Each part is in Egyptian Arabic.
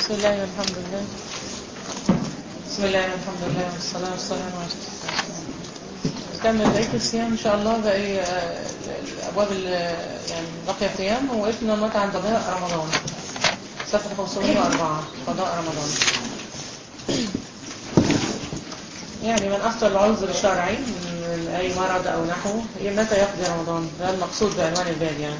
بسم الله والحمد لله بسم الله والحمد لله والصلاة والسلام على رسول الله نكمل بقية الصيام إن شاء الله باقي آه، الأبواب ال- يعني بقي صيام وقفنا النهارده عند قضاء رمضان صفحة 504 قضاء رمضان يعني من أفطر العذر الشرعي من أي مرض أو نحوه متى يقضي رمضان ده المقصود بعنوان الباب يعني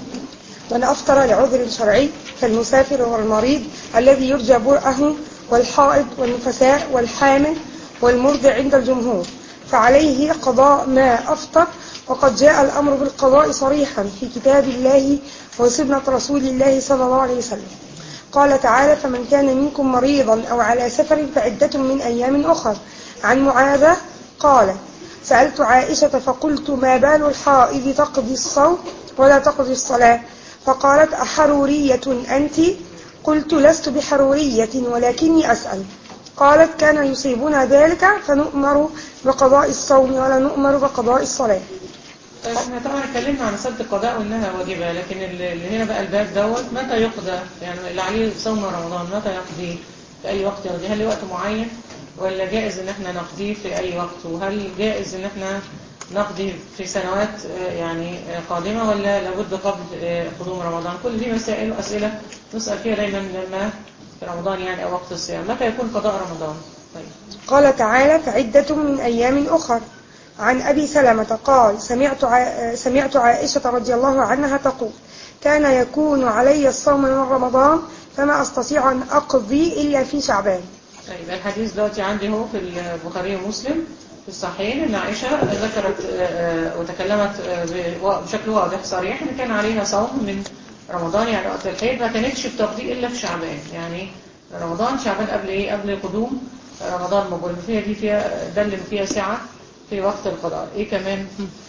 من أفطر لعذر شرعي كالمسافر والمريض الذي يرجى برأه والحائض والنفساء والحامل والمرضع عند الجمهور فعليه قضاء ما أفطر وقد جاء الأمر بالقضاء صريحا في كتاب الله وسنة رسول الله صلى الله عليه وسلم قال تعالى فمن كان منكم مريضا أو على سفر فعدة من أيام أخر عن معاذة قال سألت عائشة فقلت ما بال الحائض تقضي الصوم ولا تقضي الصلاة فقالت أحرورية أنت قلت لست بحرورية ولكني أسأل قالت كان يصيبنا ذلك فنؤمر بقضاء الصوم ولا نؤمر بقضاء الصلاة طيب احنا طبعا اتكلمنا عن مسألة القضاء وانها واجبة لكن اللي اللي هنا بقى الباب دوت متى يقضى يعني اللي عليه صوم رمضان متى يقضيه في اي وقت يقضيه هل له وقت معين ولا جائز ان احنا نقضيه في اي وقت وهل جائز ان احنا نقضي في سنوات آه، يعني آه، قادمة ولا لابد قبل آه، قدوم رمضان كل دي مسائل واسئلة نسأل فيها دايما لما في رمضان يعني او وقت الصيام متى يكون قضاء رمضان طيب قال تعالى فعدة من أيام أخر عن أبي سلمة قال سمعت ع- سمعت عائشة رضي الله عنها تقول كان يكون علي الصوم من رمضان فما أستطيع أن أقضي إلا في شعبان طيب الحديث دلوقتي عندي هو في البخاري ومسلم في الصحيحين ان عائشة ذكرت آه، آه، وتكلمت آه، ب- بشكل واضح صريح ان كان عليها صوم من رمضان يعني وقت الحيض ما كانتش بتقضي الا في شعبان يعني رمضان شعبان قبل ايه قبل قدوم رمضان مقبل فيها دي فيها دل فيها سعة في وقت القضاء ايه كمان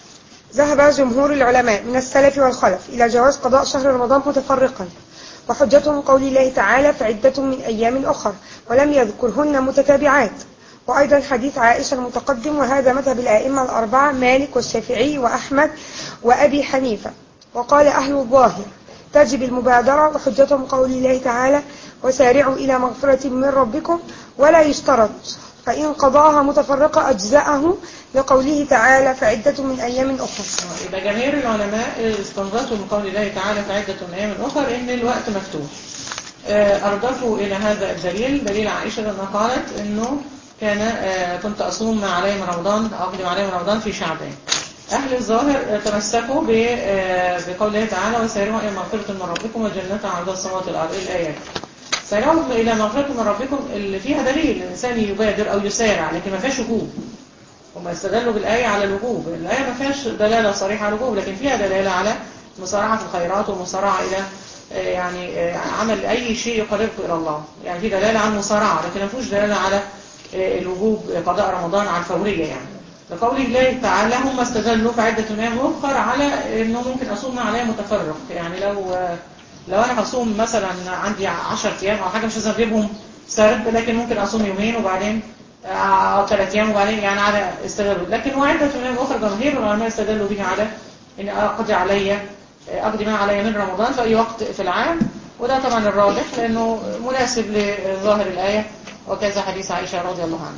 ذهب جمهور العلماء من السلف والخلف إلى جواز قضاء شهر رمضان متفرقا وحجتهم قول الله تعالى فعدة من أيام أخر ولم يذكرهن متتابعات وأيضا حديث عائشة المتقدم وهذا مذهب الآئمة الأربعة مالك والشافعي وأحمد وأبي حنيفة وقال أهل الظاهر تجب المبادرة وحجتهم قول الله تعالى وسارعوا إلى مغفرة من ربكم ولا يشترط فإن قضاها متفرقة أجزاءه لقوله تعالى فعدة من أيام أخرى آه، يبقى جماهير العلماء استنبطوا من قول الله تعالى في عدة من أيام أخر إن الوقت مفتوح آه، أردفوا إلى هذا الدليل دليل عائشة لما قالت إنه كان آه، كنت أصوم ما علي من رمضان أقدم علي من رمضان في شعبان أهل الظاهر آه، تمسكوا ب- آه، بقول الله تعالى وسيروا إلى مغفرة من ربكم وجنة عرضها السماوات والأرض الآيات سيروا إلى مغفرة من ربكم اللي فيها دليل الإنسان يبادر أو يسارع لكن ما فيهاش وجوب هم استدلوا بالآية على الوجوب الآية ما فيهاش دلالة صريحة على الوجوب لكن فيها دلالة على مسارعة في الخيرات ومسارعة إلى آه، يعني آه، عمل أي شيء يقربك إلى الله يعني في دلالة على المسارعة لكن ما فيهوش دلالة على آه، الوجوب آه، قضاء رمضان على الفورية يعني لقول الله تعالى هم استدلوا في عدة أيام أخر على إنه ممكن أصوم عليها متفرق يعني لو آه، لو أنا هصوم مثلا عندي 10 أيام أو حاجة مش لازم أجيبهم سرد لكن ممكن أصوم يومين وبعدين أو ثلاث أيام وبعدين يعني على استدلوا لكن وعدة أيام أخرى جماهير العلماء استدلوا بها على إن أقضي علي أقضي ما علي من رمضان في أي وقت في العام وده طبعا الراجح لأنه مناسب لظاهر الآية وكذا حديث عائشة رضي الله عنها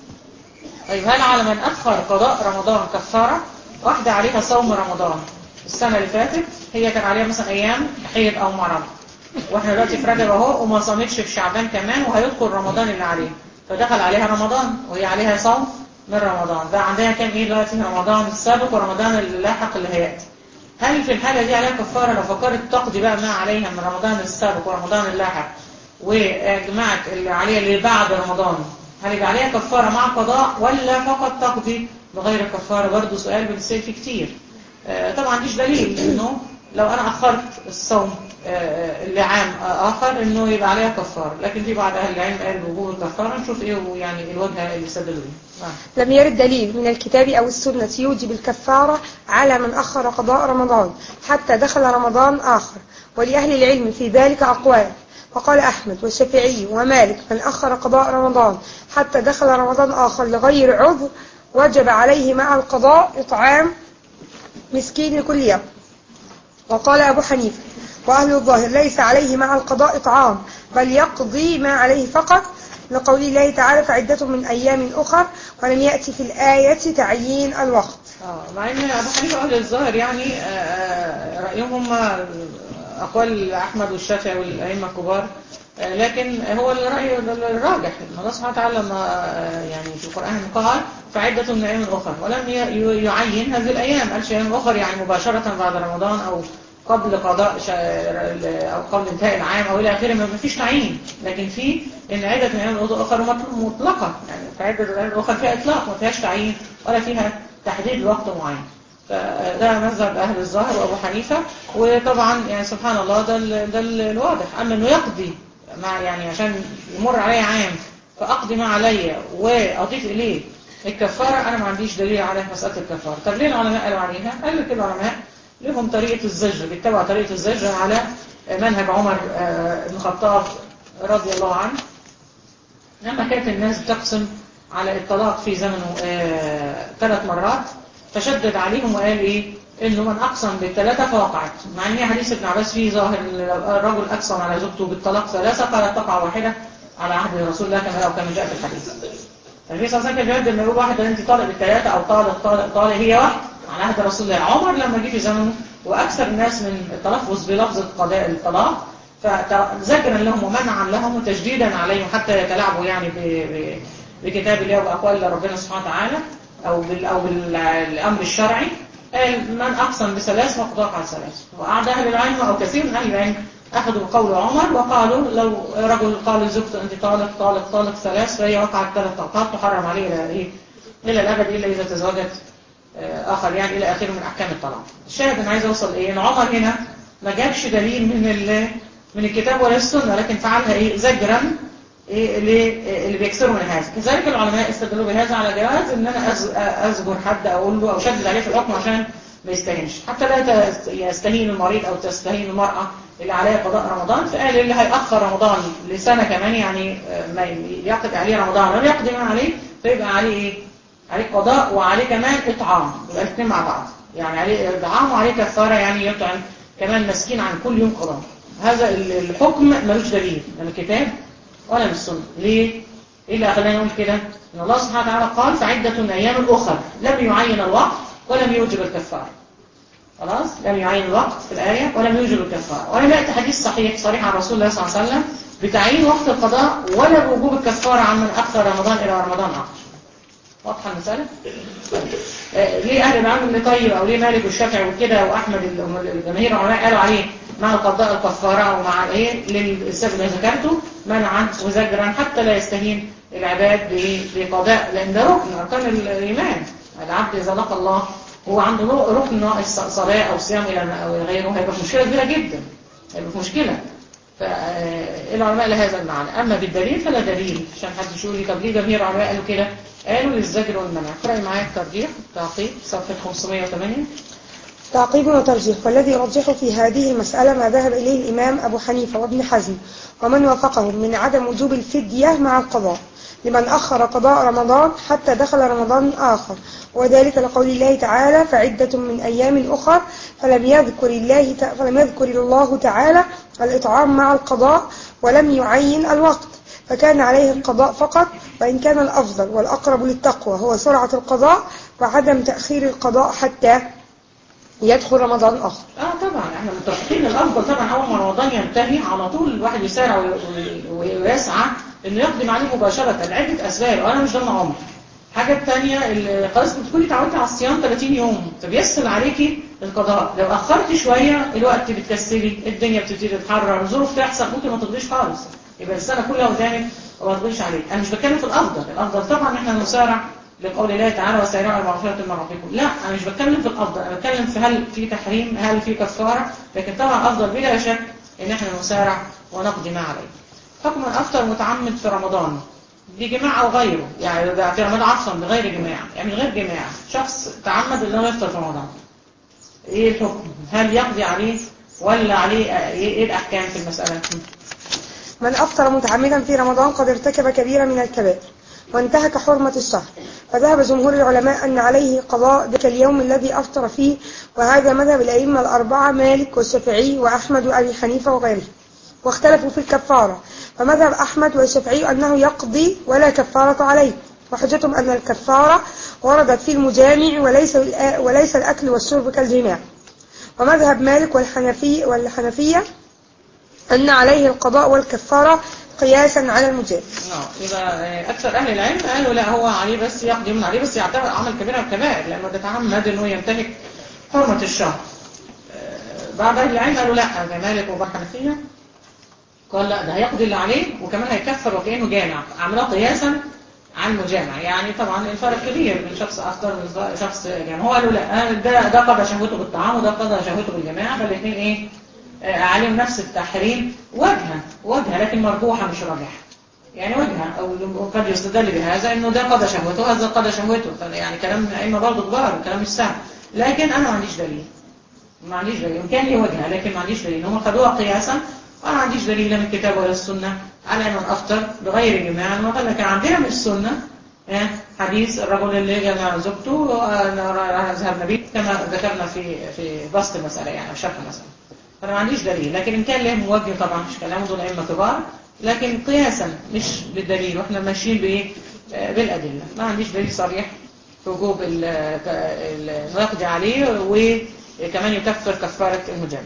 طيب هل على من أخر قضاء رمضان كفارة واحدة عليها صوم رمضان السنة اللي فاتت هي كان عليها مثلا أيام حيض أو مرض واحنا دلوقتي في رجب اهو وما صامتش في شعبان كمان وهيدخل رمضان اللي عليه فدخل عليها رمضان وهي عليها صوم من رمضان بقى عندها كام ايه دلوقتي رمضان السابق ورمضان اللاحق اللي هياتي هل في الحالة دي عليها كفارة لو فكرت تقضي بقى ما عليها من رمضان السابق ورمضان اللاحق وجمعت اللي عليها اللي بعد رمضان هل يبقى عليها كفارة مع قضاء ولا فقط تقضي بغير كفارة برضه سؤال بنسأل فيه كتير آه، طبعا مفيش دليل انه لو انا اخرت الصوم آه، لعام اخر انه يبقى عليها كفاره لكن في بعض اهل العلم قال وجوب الكفاره نشوف ايه يعني الوجه اللي استدلوا بيه آه. لم يرد دليل من الكتاب أو السنة يوجب الكفارة على من أخر قضاء رمضان حتى دخل رمضان آخر ولأهل العلم في ذلك أقوال وقال أحمد والشافعي ومالك من أخر قضاء رمضان حتى دخل رمضان آخر لغير عذر وجب عليه مع القضاء إطعام مسكين لكل يوم وقال أبو حنيفة وأهل الظاهر ليس عليه مع القضاء إطعام بل يقضي ما عليه فقط لقول الله تعالى فعدة من أيام أخر ولم يأتي في الآية تعيين الوقت اه مع ان ابو حنيفه اهل الظاهر يعني آه، آه، رايهم هم اقوال احمد والشافعي والائمه الكبار آه، لكن هو الراي الراجح ان الله سبحانه وتعالى لما آه، يعني في القران قال فعده من ايام اخرى ولم ي- ي- يعين هذه الايام قالش ايام اخرى يعني مباشره بعد رمضان او قبل قضاء شا- او قبل انتهاء العام او الى اخره ما فيش تعيين لكن في ان عده من ايام اخرى مطل- مطلقه يعني فعده الايام الاخرى فيها اطلاق ما فيهاش تعيين ولا فيها تحديد لوقت معين فده مذهب أهل الظاهر وأبو حنيفة وطبعا يعني سبحان الله ده, ال- ده ال- الواضح أما أنه يقضي مع يعني عشان يمر علي عام فأقضي ما علي وأضيف إليه الكفارة أنا ما عنديش دليل على مسألة الكفارة طب ليه العلماء قالوا عليها؟ قال لك العلماء لهم طريقة الزجر بيتبعوا طريقة الزجر على منهج عمر آه، بن الخطاب رضي الله عنه لما كانت الناس بتقسم على الطلاق في زمنه آه، ثلاث مرات فشدد عليهم وقال ايه انه من اقسم بالثلاثه فوقعت مع ان حديث ابن عباس فيه ظاهر إن لو الرجل اقسم على زوجته بالطلاق ثلاثه قالت تقع واحده على عهد رسول الله كما او كما جاء في الحديث النبي صلى الله عليه وسلم كان بيقول لما يقول واحده انت طالق بالثلاثه او طالق طالق طالق هي واحده على عهد رسول الله عمر لما جه في زمنه واكثر الناس من التلفظ بلفظ قضاء الطلاق فزجرا لهم ومنعا لهم وتجديدا عليهم حتى يتلاعبوا يعني ب- ب- بكتاب الله وبأقوال ربنا سبحانه وتعالى أو بال أو بالأمر الشرعي قال من أقسم بثلاث فقد وقع ثلاث وقعد أهل العلم أو كثير من أهل العلم أخذوا قول عمر وقالوا لو رجل قال لزوجته أنت طالق طالق طالق ثلاث فهي وقعت ثلاث طلقات تحرم عليه إلى إيه؟ إلى الأبد إلا إذا تزوجت آه، آخر يعني إلى آخره من أحكام الطلاق الشاهد أنا عايز أوصل إيه إن عمر هنا ما جابش دليل من ال من الكتاب ولا السنة لكن فعلها إيه زجرا إيه اللي اللي بيكسروا من هذا كذلك العلماء استدلوا بهذا على جواز ان انا أز- ازجر حد اقول له او شدد عليه في الحكم عشان ما يستهينش حتى لا تست- يستهين المريض او تستهين المرأة اللي عليها قضاء رمضان فقال اللي هيأخر رمضان لسنة كمان يعني آه، ما يقضي عليه رمضان ولا يقضي ما عليه فيبقى عليه ايه عليه قضاء وعليه كمان اطعام يبقى الاثنين مع بعض يعني عليه اطعام وعليه كفارة يعني يطعم كمان مسكين عن كل يوم قضاء هذا ال- الحكم ملوش دليل من الكتاب ولا من السنة ليه؟ إيه اللي خلاني نقول كده؟ إن الله سبحانه وتعالى قال فعدة من أيام أخر لم يعين الوقت ولم يوجب الكفارة خلاص؟ لم يعين الوقت في الآية ولم يوجب الكفارة ولم يأتي حديث صحيح صريح عن رسول الله صلى الله عليه وسلم بتعيين وقت القضاء ولا بوجوب الكفارة عن من أخر رمضان إلى رمضان آخر واضحة المسألة؟ آه، ليه أهل العلم اللي طيب أو ليه مالك والشافعي وكده وأحمد ال- الجماهير العلماء قالوا عليه مع القضاء الكفارة ومع إيه للسبب اللي ذكرته منعا وزجرا حتى لا يستهين العباد ب- بقضاء لأن ده ركن من أركان الإيمان العبد إذا لقى الله هو عنده رو- ركن ناقص صلاة أو صيام إلى أو غيره هيبقى في مشكلة كبيرة جدا هيبقى في مشكلة فالعلماء لهذا المعنى أما بالدليل فلا دليل عشان حد يقول لي طب ليه جميع العلماء قالوا كده قالوا للزجر والمنع اقرأي معايا الترجيح تعقيب صفحة 508 تعقيب وترجيح والذي يرجح في هذه المسألة ما ذهب إليه الإمام أبو حنيفة وابن حزم ومن وافقهم من عدم وجوب الفدية مع القضاء لمن أخر قضاء رمضان حتى دخل رمضان آخر وذلك لقول الله تعالى فعدة من أيام أخر فلم يذكر الله ت- فلم يذكر الله تعالى الإطعام مع القضاء ولم يعين الوقت فكان عليه القضاء فقط وإن كان الأفضل والأقرب للتقوى هو سرعة القضاء وعدم تأخير القضاء حتى يدخل رمضان آخر اه طبعا احنا متفقين الافضل طبعا اول ما رمضان ينتهي على طول الواحد يسارع وي- وي- ويسعى انه يقدم عليه مباشرة لعدة اسباب انا مش ضمن عمر حاجة الثانية اللي خلاص بتكوني اتعودتي على الصيام 30 يوم فبيسهل عليكي القضاء لو اخرت شوية الوقت بتكسلي الدنيا بتبتدي تتحرر ظروف تحصل ممكن ما تقضيش خالص يبقى السنة كلها قدامك وما تقضيش عليك انا مش بتكلم في الافضل الافضل طبعا احنا نسارع لقول الله تعالى وسارعوا الى مغفرة من ربكم لا انا مش بتكلم في الافضل انا بتكلم في هل في تحريم هل في كفارة لكن طبعا افضل بلا شك ان احنا نسارع ونقضي ما عليه حكم الافطر متعمد في رمضان بجماع او غيره يعني ده في رمضان عفوا بغير جماع يعني من غير جماع شخص تعمد انه يفطر في رمضان ايه الحكم هل يقضي عليه ولا عليه ايه إيه الاحكام في المسألة من أفطر متعمدا في رمضان قد ارتكب كبيرة من الكبائر وانتهك حرمة الشهر فذهب جمهور العلماء أن عليه قضاء ذلك اليوم الذي أفطر فيه وهذا مذهب الأئمة الأربعة مالك والشافعي وأحمد وأبي حنيفة وغيره واختلفوا في الكفارة فمذهب أحمد والشافعي أنه يقضي ولا كفارة عليه وحجتهم أن الكفارة وردت في المجامع وليس وليس الأكل والشرب كالجماع ومذهب مالك والحنفي والحنفية أن عليه القضاء والكفارة قياسا على المجامع نعم يبقى أكثر أهل العلم قالوا لا هو عليه بس يقضي من عليه بس يعتبر عمل كبير من الكبائر لأنه ده تعمد إنه ينتهك حرمة الشهر آه، بعض أهل العلم قالوا لا زي مالك وبعض الحنفية قال لا ده هيقضي اللي عليه وكمان هيكفر وكأنه جامع عملها قياسا على المجامع يعني طبعا الفرق كبير من شخص أفطر من شخص جامع هو قالوا لا ده ده قضى شهوته بالطعام وده قضى شهوته بالجماعة فالاثنين ايه آه، عليهم نفس التحريم وجهة وجهة لكن مرجوحة مش راجحة يعني وجهة أو قد يستدل بهذا إنه ده قضى شهوته هذا قضى شهوته يعني كلام أئمة برضه كبار كلام مش سهل لكن أنا ما عنديش دليل ما عنديش دليل إن كان لي وجهة لكن ما عنديش دليل هم خدوها قياسا وأنا ما عنديش دليل لا من الكتاب ولا السنة على من أفطر بغير جماع وقال لك عندنا من السنة آه، حديث الرجل اللي جمع زوجته آه، ذهبنا به كما ذكرنا في في بسط المسألة يعني أو شرح المسألة فأنا ما عنديش دليل لكن إن كان لهم موجه طبعا مش كلامه دول أئمة كبار لكن قياسا مش بالدليل واحنا ماشيين بإيه آه، بالأدلة ما عنديش دليل صريح في وجوب ال- ال- إنه يقضي عليه وكمان يكفر كفارة المجامع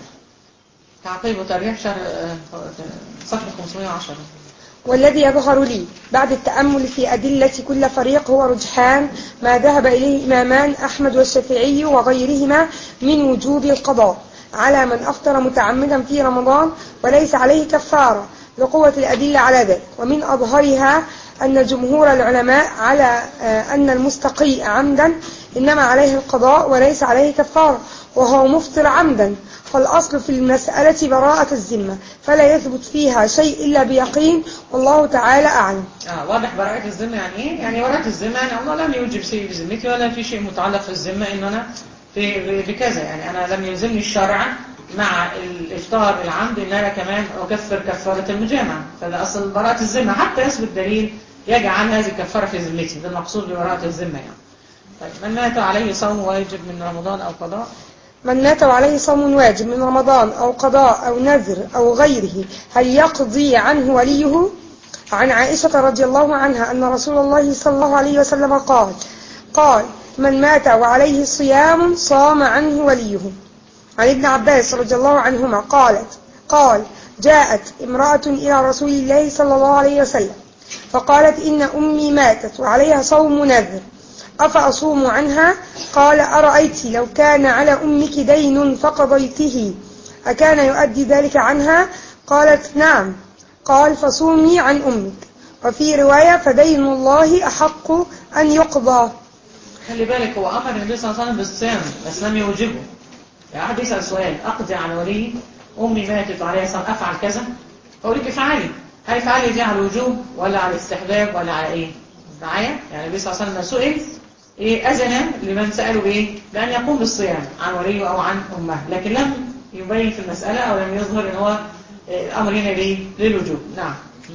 تعقيب وترجيح شهر آه، صفحة 510 والذي يظهر لي بعد التأمل في أدلة كل فريق هو رجحان ما ذهب إليه الإمامان أحمد والشافعي وغيرهما من وجوب القضاء على من أفطر متعمدا في رمضان وليس عليه كفارة لقوة الأدلة على ذلك ومن أظهرها أن جمهور العلماء على آه، أن المستقي عمدا إنما عليه القضاء وليس عليه كفارة وهو مفطر عمدا فالأصل في المسألة براءة الذمة فلا يثبت فيها شيء إلا بيقين والله تعالى أعلم اه واضح براءة الذمة يعني ايه؟ يعني براءة الذمة يعني الله لم يوجب شيء بذمتي ولا في شيء متعلق في الذمة ان انا في بكذا يعني انا لم يلزمني الشرع مع الافطار العمد ان انا كمان اكفر كفارة المجامعة فده اصل براءة الذمة حتى يثبت دليل يجعل هذه الكفارة في ذمتي ده المقصود ببراءة الذمة يعني طيب من مات عليه صوم واجب من رمضان او قضاء من مات وعليه صوم واجب من رمضان أو قضاء أو نذر أو غيره هل يقضي عنه وليه عن عائشة رضي الله عنها أن رسول الله صلى الله عليه وسلم قال قال من مات وعليه صيام صام عنه وليه عن ابن عباس رضي الله عنهما قالت قال جاءت امرأة إلى رسول الله صلى الله عليه وسلم فقالت إن أمي ماتت وعليها صوم نذر أفأصوم عنها قال أرأيت لو كان على أمك دين فقضيته أكان يؤدي ذلك عنها قالت نعم قال فصومي عن أمك وفي رواية فدين الله أحق أن يقضى خلي بالك هو امر النبي صلى الله عليه وسلم بالصيام بس لم يوجبه يعني احد يسال سؤال اقضي على ولي امي ماتت وعليها صوم افعل كذا اقول لك افعلي هل افعلي دي على الوجوب ولا على الاستحباب ولا على ايه معايا يعني النبي صلى الله عليه وسلم سئل ايه اذن لمن ساله بايه بان يقوم بالصيام عن وليه او عن امه لكن لم يبين في المساله او لم يظهر ان هو إيه، الامر هنا ليه للوجوب نعم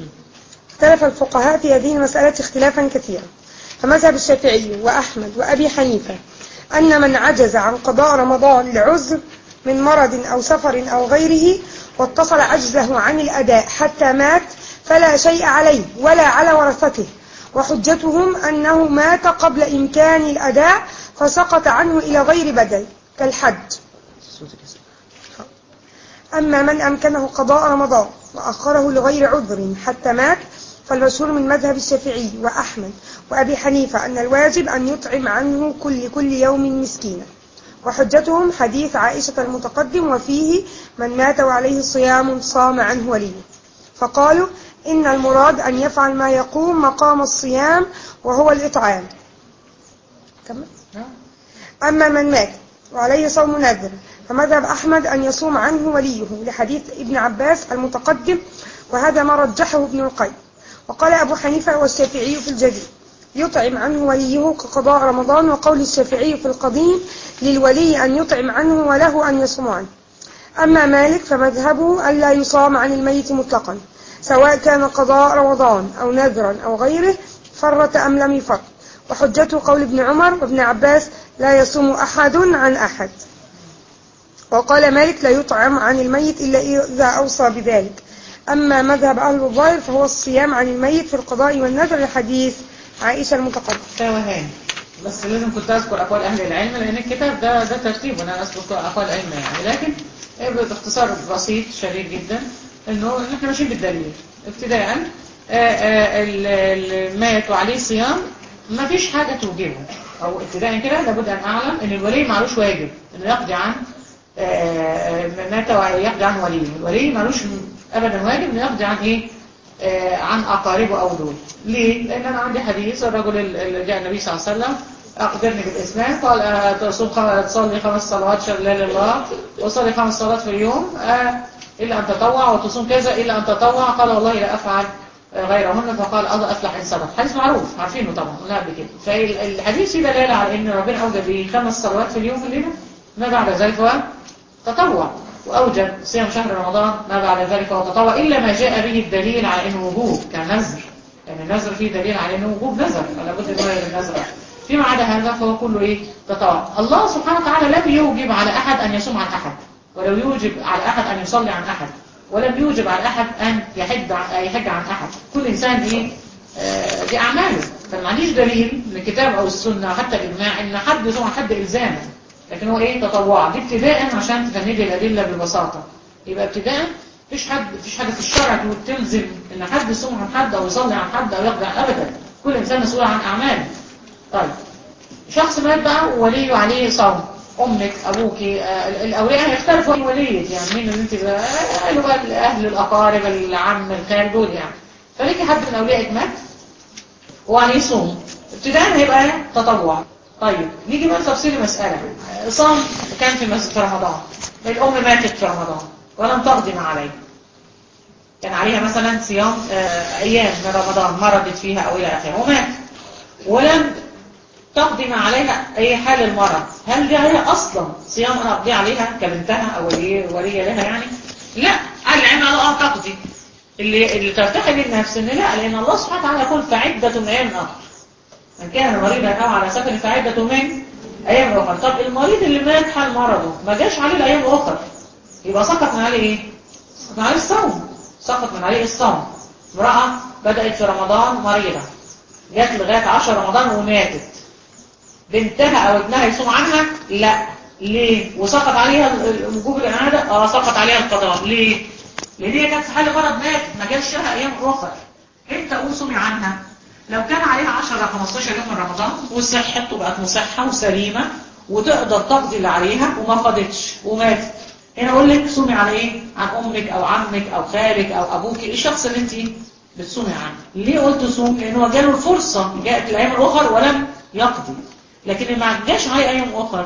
اختلف الفقهاء في هذه المسألة اختلافا كثيرا فمذهب الشافعي وأحمد وأبي حنيفة أن من عجز عن قضاء رمضان لعذر من مرض أو سفر أو غيره واتصل عجزه عن الأداء حتى مات فلا شيء عليه ولا على ورثته وحجتهم أنه مات قبل إمكان الأداء فسقط عنه إلى غير بدل كالحج أما من أمكنه قضاء رمضان وأخره لغير عذر حتى مات فالمشهور من مذهب الشافعي وأحمد وأبي حنيفة أن الواجب أن يطعم عنه كل كل يوم مسكينا وحجتهم حديث عائشة المتقدم وفيه من مات وعليه صيام صام عنه وليه فقالوا إن المراد أن يفعل ما يقوم مقام الصيام وهو الإطعام كمل. أما من مات وعليه صوم نذر فمذهب أحمد أن يصوم عنه وليه لحديث ابن عباس المتقدم وهذا ما رجحه ابن القيم وقال أبو حنيفة والشافعي في الجديد يطعم عنه وليه كقضاء رمضان وقول الشافعي في القديم للولي أن يطعم عنه وله أن يصوم عنه أما مالك فمذهبه ألا يصام عن الميت مطلقا سواء كان قضاء رمضان أو نذرا أو غيره فرط أم لم يفرط وحجته قول ابن عمر وابن عباس لا يصوم أحد عن أحد وقال مالك لا يطعم عن الميت إلا إذا أوصى بذلك أما مذهب أهل الظاهر فهو الصيام عن الميت في القضاء والنذر لحديث عائشة المتقدم توهان بس لازم كنت أذكر أقوال أهل العلم لأن الكتاب ده ده ترتيب وأنا أذكر أقوال العلم يعني لكن باختصار بسيط شديد جدا إنه إحنا ماشيين بالدليل ابتداء آه، آه، ال- ال- مات وعليه صيام ما فيش حاجة توجبه أو ابتداء كده لابد أن أعلم إن الولي معلوش واجب إنه يقضي عن آه، آه، مات ويقضي عن وليه الولي معلوش أبدا واجب إنه يقضي عن إيه آه، عن أقاربه أو دول ليه؟ لأن أنا عندي حديث الرجل اللي جاء النبي صلى الله عليه وسلم أخبرني بالإسلام قال آه، تصوم خم- تصلي خمس صلوات شلال لله وصلي خمس صلوات في اليوم آه، إلا أن تطوع وتصوم كذا إلا أن تطوع قال والله لا أفعل آه، غيرهن فقال أضع أفلح إن صدق حديث معروف عارفينه طبعا قلنا قبل كده فالحديث فيه دلالة على أن ربنا أوجد به خمس صلوات في اليوم في الليلة ما بعد ذلك هو تطوع وأوجب صيام شهر رمضان ما بعد ذلك هو تطوع إلا ما جاء به الدليل على أنه وجوب كنذر يعني النذر فيه دليل على أنه وجوب نذر فلا بد أن يغير النذر فيما عدا هذا فهو كله إيه تطوع الله سبحانه وتعالى لم يوجب على أحد أن يصوم عن أحد ولو يوجب على أحد أن يصلي عن أحد ولم يوجب على أحد أن يحج عن, يحج عن أحد كل إنسان إيه آه، دي أعماله فما عنديش دليل من الكتاب أو السنة أو حتى الإجماع إن حد يصوم عن حد إلزاما لكن هو ايه تطوع دي ابتداء عشان تفندي الأدلة ببساطة يبقى ابتداء مفيش حد مفيش حاجة في الشرع تقول تلزم ان حد يصوم عن حد او يصلي عن حد او يقضي عن ابدا كل انسان مسؤول عن اعماله طيب شخص مات بقى ووليه عليه صوم امك ابوك آه، الاولياء هيختلفوا عن وليك يعني مين اللي انت بقى آه، اللي هو الاهل الاقارب العم الخال دول يعني فليكي حد من اوليائك مات وعليه صوم ابتداء هيبقى تطوع طيب نيجي بقى لتفصيل المسألة صام كان في مسجد في رمضان الأم ماتت في رمضان ولم تقضي ما عليه كان عليها مثلا صيام آه، أيام من رمضان مرضت فيها أو إلى آخره ومات ولم تقضي ما عليها أي حال المرض هل دي هي أصلا صيام أنا أقضي عليها كبنتها أو ولي ولية لها يعني لا العلم على أه تقضي اللي, اللي ترتحل النفس إن لا لأن الله سبحانه وتعالى يقول فعدة من أيام أخر من كان مريضا أو على سفر فعدة من أيام أخرى طب المريض اللي مات حال مرضه ما جاش عليه الأيام الأخرى يبقى سقط من عليه إيه؟ سقط من عليه الصوم سقط من عليه الصوم امرأة بدأت في رمضان مريضة جات لغاية 10 رمضان وماتت بنتها أو ابنها يصوم عنها لا ليه وسقط عليها وجوب الإعادة اه سقط عليها القضاء ليه لأن هي كانت في حال مرض ماتت ما جاش لها أيام أخرى انت قول صومي عنها لو كان عليها 10 15 يوم من رمضان وصحت وبقت مصحة وسليمة وتقدر تقضي اللي عليها وما قضتش وماتت هنا اقول لك صومي على ايه عن امك او عمك او خالك او ابوك الشخص اللي انت بتصومي عنه ليه قلت صوم لان هو جاله الفرصة جاءت الايام الاخر ولم يقضي لكن ما جاش عليه ايام اخر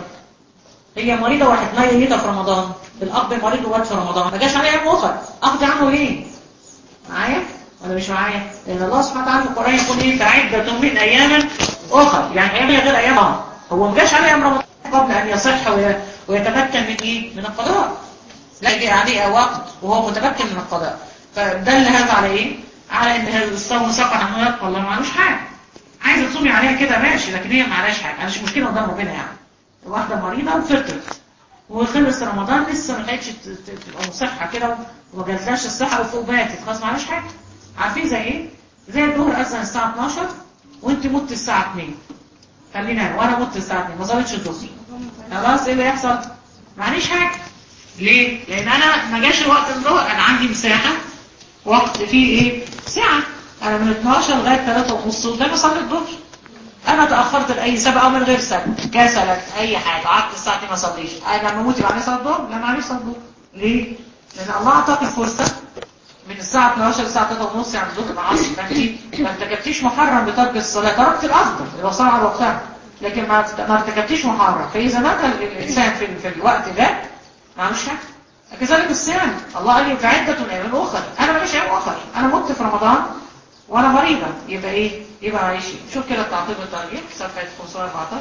هي مريضة واحد ميتة في رمضان الاب مريض ومات في رمضان ما جاش عليه ايام اخر اقضي عنه ليه معايا ولا مش معايا لان الله سبحانه وتعالى في القرآن يقول ايه فعدة من ايام اخر يعني ايام غير ايامها هو ما جاش عليه ايام رمضان قبل ان يصح وي- ويتمكن من ايه من القضاء لا يجي عليه وقت وهو متمكن من القضاء فدل هذا على ايه على ان الصوم سقط عنه والله ما عليهوش حاجه عايزه تصومي عليها كده ماشي لكن هي ما عليهاش حاجه مش مشكله قدام ربنا يعني واحده مريضه وفطرت وخلص رمضان لسه ما لحقتش ت- ت- تبقى مصحه كده وما جاتلاش الصحه وفوق ماتت خلاص ما عليهاش حاجه عارفين زي ايه زي الظهر اذن الساعه 12 وانت مت الساعه 2 خلينا هنا، وانا مت الساعه 2 ما صليتش الظهر خلاص ايه اللي يحصل معليش حاجه ليه لان انا ما جاش وقت الظهر انا عندي مساحه وقت فيه ايه ساعه انا من 12 لغايه 3 ونص قدام اصلي الظهر انا تاخرت لاي سبب او من غير سبب كسلت اي حاجه قعدت الساعه 2 ما اصليش انا لما اموت يبقى عليه صلاه الظهر لا معليش صلاه الظهر ليه لان الله اعطاك الفرصه من الساعة 12 للساعة 3 ونص يعني ظهر العصر فانت ما ارتكبتيش محرم بترك الصلاة تركت الأفضل اللي هو صلاة على وقتها لكن ما ما ارتكبتيش محرم فإذا مات ال- الإنسان في, في الوقت ده ما عملش حاجة كذلك الصيام الله قال لي فعدة من أيام أخرى أنا ماليش أيام أخرى أنا مت في رمضان وأنا مريضة يبقى إيه؟ يبقى معيش شيء شوف كده التعقيب والترجيح صفحة 514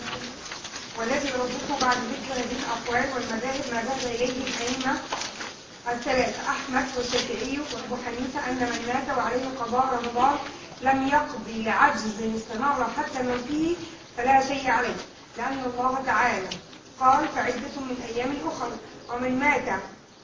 والذي يربطه بعد ذكر هذه الأقوال والمذاهب ما ذهب إليه الأئمة الثلاثة أحمد والشافعي وأبو حنيفة أن من مات وعليه قضاء رمضان لم يقضي لعجز استمر حتى من فيه فلا شيء عليه لأن الله تعالى قال فعدة من أيام أخرى ومن مات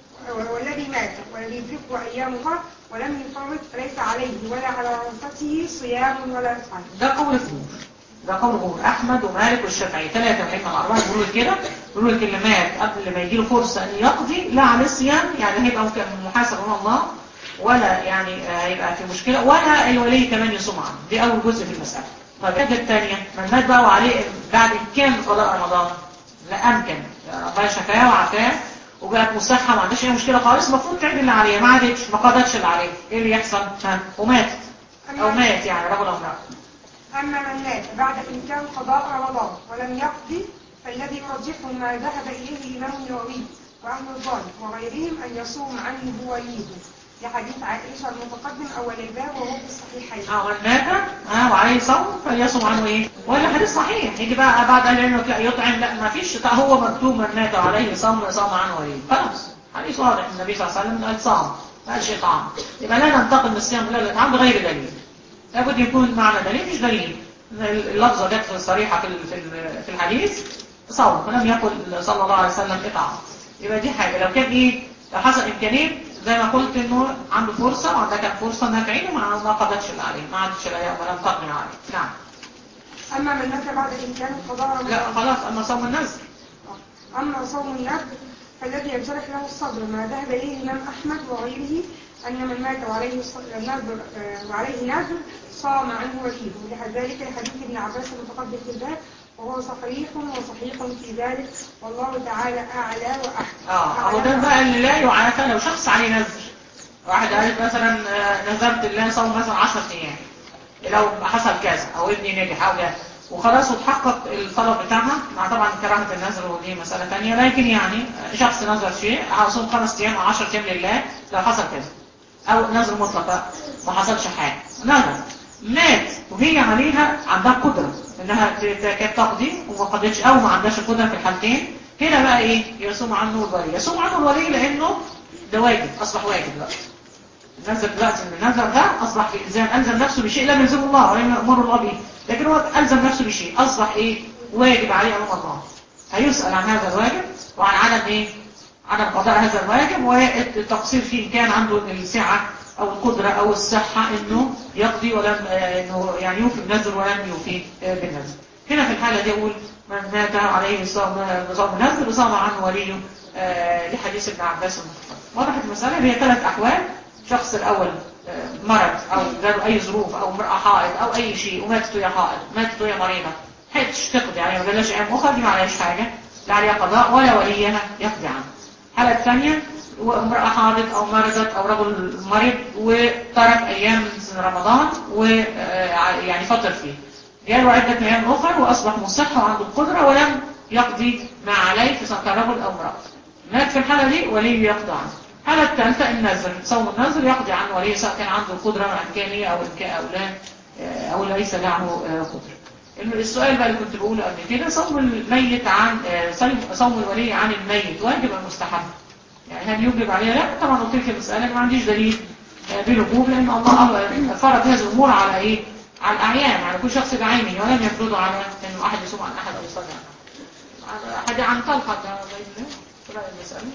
والذي مات ولم يدركه أيام أخرى ولم يفرط فليس عليه ولا على ورثته صيام ولا إطعام ده قول الجمهور ده قول الجمهور احمد ومالك والشافعي ثلاثه من الائمه الاربعه بيقولوا كده بيقولوا لك اللي مات قبل ما يجي له فرصه ان يقضي لا عليه صيام يعني هيبقى ممكن محاسب من الله ولا يعني آه، هيبقى في مشكله ولا الولي كمان يصوم عنه دي اول جزء في المساله طيب الحاجه الثانيه من مات بقى وعليه بعد امكان قضاء رمضان لا امكن ربنا شفاه وعافاه وجات مصحه ما عندهاش اي مشكله خالص المفروض تعمل اللي عليها ما عادتش ما قضتش اللي عليها ايه اللي يحصل ها وماتت او مات يعني رجل او امراه أما من مات بعد إمكان قضاء رمضان ولم يقضي فالذي يرجحه ما ذهب إليه الإمام النووي وأهل الظاهر وغيرهم أن يصوم عنه وليه لحديث عائشة المتقدم أول الباب وهو في الصحيحين اه من مات اه وعليه صوم فليصوم عنه ايه ولا حديث صحيح يجي بقى بعد قال انه لا يطعم لا ما فيش طيب هو مكتوب من مات وعليه صوم صام عنه وليه خلاص حديث واضح النبي صلى الله عليه وسلم قال صام ما قالش اطعام يبقى لا ننتقل من الصيام الى الاطعام بغير دليل لابد يكون معنى دليل مش دليل اللفظه جت صريحه في ال- في ال- في الحديث صوم ولم يقل صلى الله عليه وسلم اطعام يبقى دي حاجه لو كان ايه لو حصل امكانيه زي ما قلت انه عنده فرصه وعندها كانت فرصه انها تعينه ما ما قضتش اللي عليه ما عادتش اللي عليه ولم تقضي عليه نعم أما من مات بعد إمكان قضاء رمضان لا خلاص اما صوم النذر أما صوم النذر فالذي ينشرح له الصدر ما ذهب إليه الإمام أحمد وغيره أن من مات وعليه الص- النذر آه، وعليه نذر صام عنه وليه ولذلك حديث ابن عباس المتقدم في الباب وهو صحيح وصحيح في ذلك والله تعالى أعلى وأحسن اه اهو ده بقى اللي لا يعافى لو شخص عليه نذر واحد قال مثلا آه، نذرت الله صوم مثلا 10 ايام لو حصل كذا او ابني نجح او ده وخلاص وتحقق الطلب بتاعها مع طبعا كراهه النذر ودي مساله ثانيه لكن يعني شخص نذر شيء هصوم خمس ايام او 10 ايام لله لو حصل كذا او نذر مطلق بقى، ما حصلش حاجه نذر مات وهي عليها عندها قدره انها ت- ت- كانت تقضي وما قضتش او ما عندهاش القدره في الحالتين هنا بقى ايه يصوم عنه الولي يصوم عنه الولي لانه ده واجب اصبح واجب دلوقتي نزل دلوقتي ان النذر ده اصبح في الزام الزم نفسه بشيء لم يلزمه الله ولم يامره الله به لكن هو الزم نفسه بشيء اصبح ايه واجب عليه امام الله هيسال عن هذا الواجب وعن عدم ايه عدم قضاء هذا الواجب والتقصير فيه ان كان عنده السعه او القدره او الصحه انه يقضي ولم آه، انه يعني يوفي النذر ولم يوفي آه، بالنذر هنا في الحاله دي يقول من مات عليه صوم صوم النذر صام عنه وليه آه، لحديث ابن عباس المتقدم وضحت المساله هي ثلاث احوال الشخص الأول آه، مرض أو جاله أي ظروف أو امرأة حائض أو أي شيء وماتت وهي حائض ماتت وهي مريضة حيث تقضي يعني ما جالهاش أيام أخرى دي ما عليهاش حاجة لا عليها قضاء ولا وليها يقضي عنها الحالة الثانية وامرأة حائض أو مرضت أو رجل مريض وترك أيام من رمضان ويعني فطر فيه جاله عدة أيام أخرى وأصبح مصح وعنده القدرة ولم يقضي ما عليه في سواء رجل أو امرأة مات في الحالة دي وليه يقضي عنه الحالة الثالثة النذر صوم النذر يقضي عنه وليه سواء كان عنده القدرة مع إمكانية أو إمكان أو لا آه، أو ليس له آه، قدرة السؤال بقى اللي كنت بقوله قبل كده صوم الميت عن آه، صوم- صوم الولي عن الميت واجب أم مستحب يعني هل يوجب عليه لا طبعا قلت لك المسألة أنا ما عنديش دليل آه، بالوجوب لأن الله فرض هذه الأمور على إيه على الأعيان على كل شخص بعينه ولم يفرضه على إنه أحد يصوم عن أحد أو يصلي عن أحد حاجة عن طلحة ده بإذن الله رأي المسألة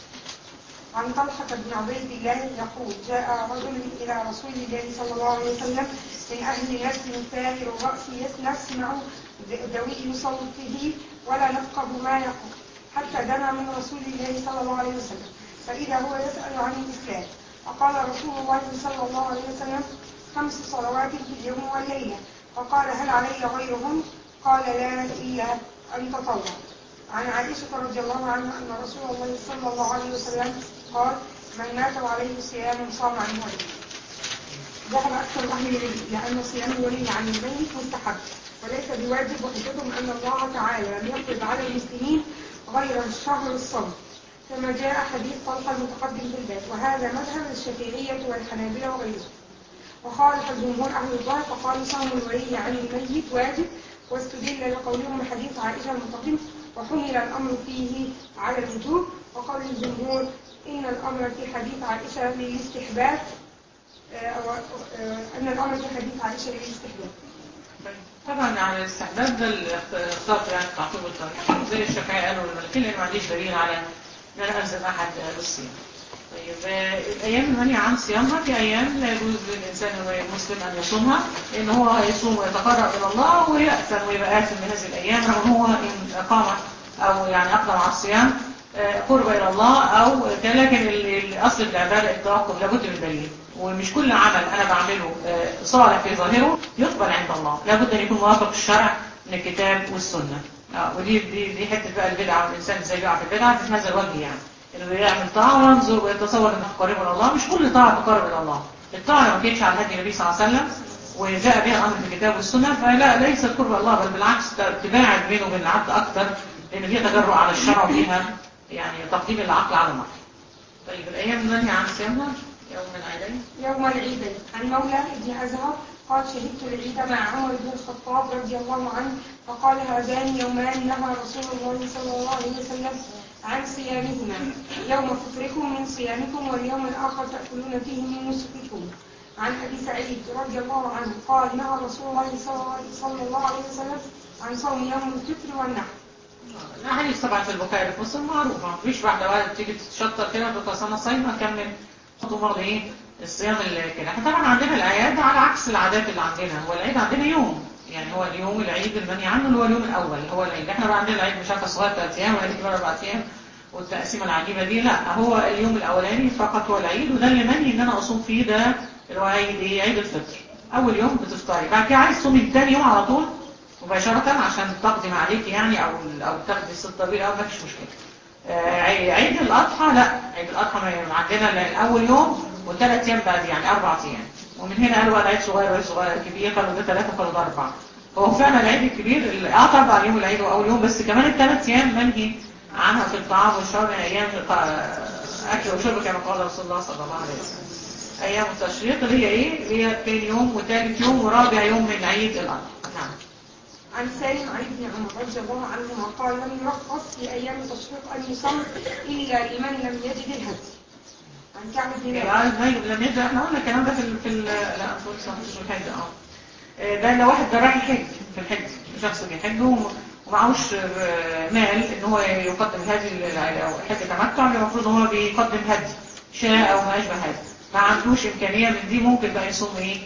عن طلحة بن عبيد الله يقول جاء رجل إلى رسول الله صلى الله عليه وسلم من أهل نجد ثائر الرأس نسمع دوي صوته ولا نفقه ما يقول حتى دنا من رسول الله صلى الله عليه وسلم فإذا هو يسأل عن الإسلام فقال رسول الله صلى الله عليه وسلم خمس صلوات في اليوم والليلة فقال هل علي غيرهن قال لا إلا أن تطوع عن عائشة رضي الله عنها أن رسول الله صلى الله عليه وسلم قال من مات وعليه صيام صام عنه وليه ذهب أكثر أهل العلم لأن صيام الولي عن الميت مستحب وليس بواجب وحجتهم أن الله تعالى لم يفرض على المسلمين غير الشهر الصوم كما جاء حديث طلحة المتقدم في الباب وهذا مذهب الشافعية والحنابلة وغيرهم وخالف الجمهور أهل الظاهر فقالوا صوم الولي عن الميت واجب واستدل لقولهم بحديث عائشة المتقدم وحمل الأمر فيه على الوجوب وقول الجمهور إن الأمر في حديث عائشة للاستحباب آه، أو- آه، أن الأمر في حديث عائشة للاستحباب طبعا على الاستحباب ده الاختلاط يعني التعقيب والترحيب زي الشافعية قالوا المالكية لان ما عنديش دليل على ان انا الزم احد بالصيام. طيب آه، الايام المنهي عن صيامها في ايام لا يجوز للانسان المسلم ان يصومها لان هو هيصوم ويتقرب الى الله ويأثم ويبقى آثم من هذه الايام رغم هو ان اقام او يعني اقدم على الصيام آه، قرب الى الله او كان لكن ال- الاصل في العباده التوقف لابد من دليل ومش كل عمل انا بعمله آه، صالح في ظاهره يقبل عند الله لابد ان يكون موافق الشرع من الكتاب والسنه آه، ودي دي دي حته بقى البدعه والانسان ازاي يقع في البدعه في هذا الوجه يعني انه يعمل طاعه وينظر ويتصور انه تقرب الى الله مش كل طاعه تقرب الى الله الطاعه لو ما كانتش على هدي النبي صلى الله عليه وسلم وجاء بها الامر في الكتاب والسنه فلا ليست قرب الله بل بالعكس تباعد بينه وبين العبد اكثر لان فيها تجرؤ على الشرع وفيها يعني تقديم العقل على النقل طيب الايام المنهي عن صيامها يوم العيدين يوم العيدين عن مولى ابن أزهر قال شهدت العيد مع عمر بن الخطاب رضي الله عنه فقال هذان يومان نهى رسول الله صلى الله عليه وسلم عن صيامهما يوم فطركم من صيامكم واليوم الآخر تأكلون فيه من نسككم عن أبي سعيد رضي الله عنه قال نهى رسول الله صلى الله- صلى الله عليه وسلم عن صوم يوم الفطر والنحر الحديث طبعا في البخاري في مسلم معروف ما فيش واحده بقى تيجي تتشطر كده وتقول أصل انا صايمه اكمل خطوه برضه ايه الصيام اللي كده احنا طبعا عندنا الاعياد على عكس العادات اللي عندنا هو العيد عندنا يوم يعني هو اليوم العيد المنهي عنه اللي هو اليوم الاول هو العيد احنا بقى عندنا العيد مش عارفه صغير ثلاث ايام ولا كبير اربع ايام والتقسيمه العجيبه دي لا هو اليوم الاولاني فقط هو العيد وده اللي منهي ان انا اصوم فيه ده اللي هو عيد ايه عيد الفطر اول يوم بتفطري بعد كده عايز تصومي تاني يوم على طول مباشرة عشان تقدم عليك يعني او او تاخدي الست طويلة او ما فيش مشكلة آه، عي- عيد الاضحى لا عيد الاضحى ما عندنا لا اول يوم وثلاث ايام بعد يعني اربع ايام ومن هنا قالوا بقى العيد صغير وعيد صغير كبير قالوا ده ثلاثة قالوا ده اربعة هو فعلا العيد الكبير ال- اه طبعا يوم العيد واول يوم بس كمان الثلاث ايام منهي عنها في الطعام والشرب يعني ايام الط- اكل وشرب كما قال رسول الله صلى الله عليه وسلم ايام التشريق اللي هي ايه اللي هي ثاني يوم وثالث يوم ورابع يوم من عيد الاضحى نعم عن سالم عن ابن عمر رضي الله عنهما قال لم يرخص في ايام التشريق ان يصوم الا لمن لم يجد الهدي عن كعب بن مالك يبقى ما لم يبدا احنا قلنا الكلام ده في ال في ال لا أقول صح مش في الحج اه آه، ده لو واحد ده رايح يحج في الحج شخص بيحج وم- ومعهوش آه، مال ان هو يقدم هدي لل- او حج تمتع المفروض ان هو بيقدم هدي شاء او ما اشبه هذا ما عندوش امكانيه من دي ممكن بقى يصوم ايه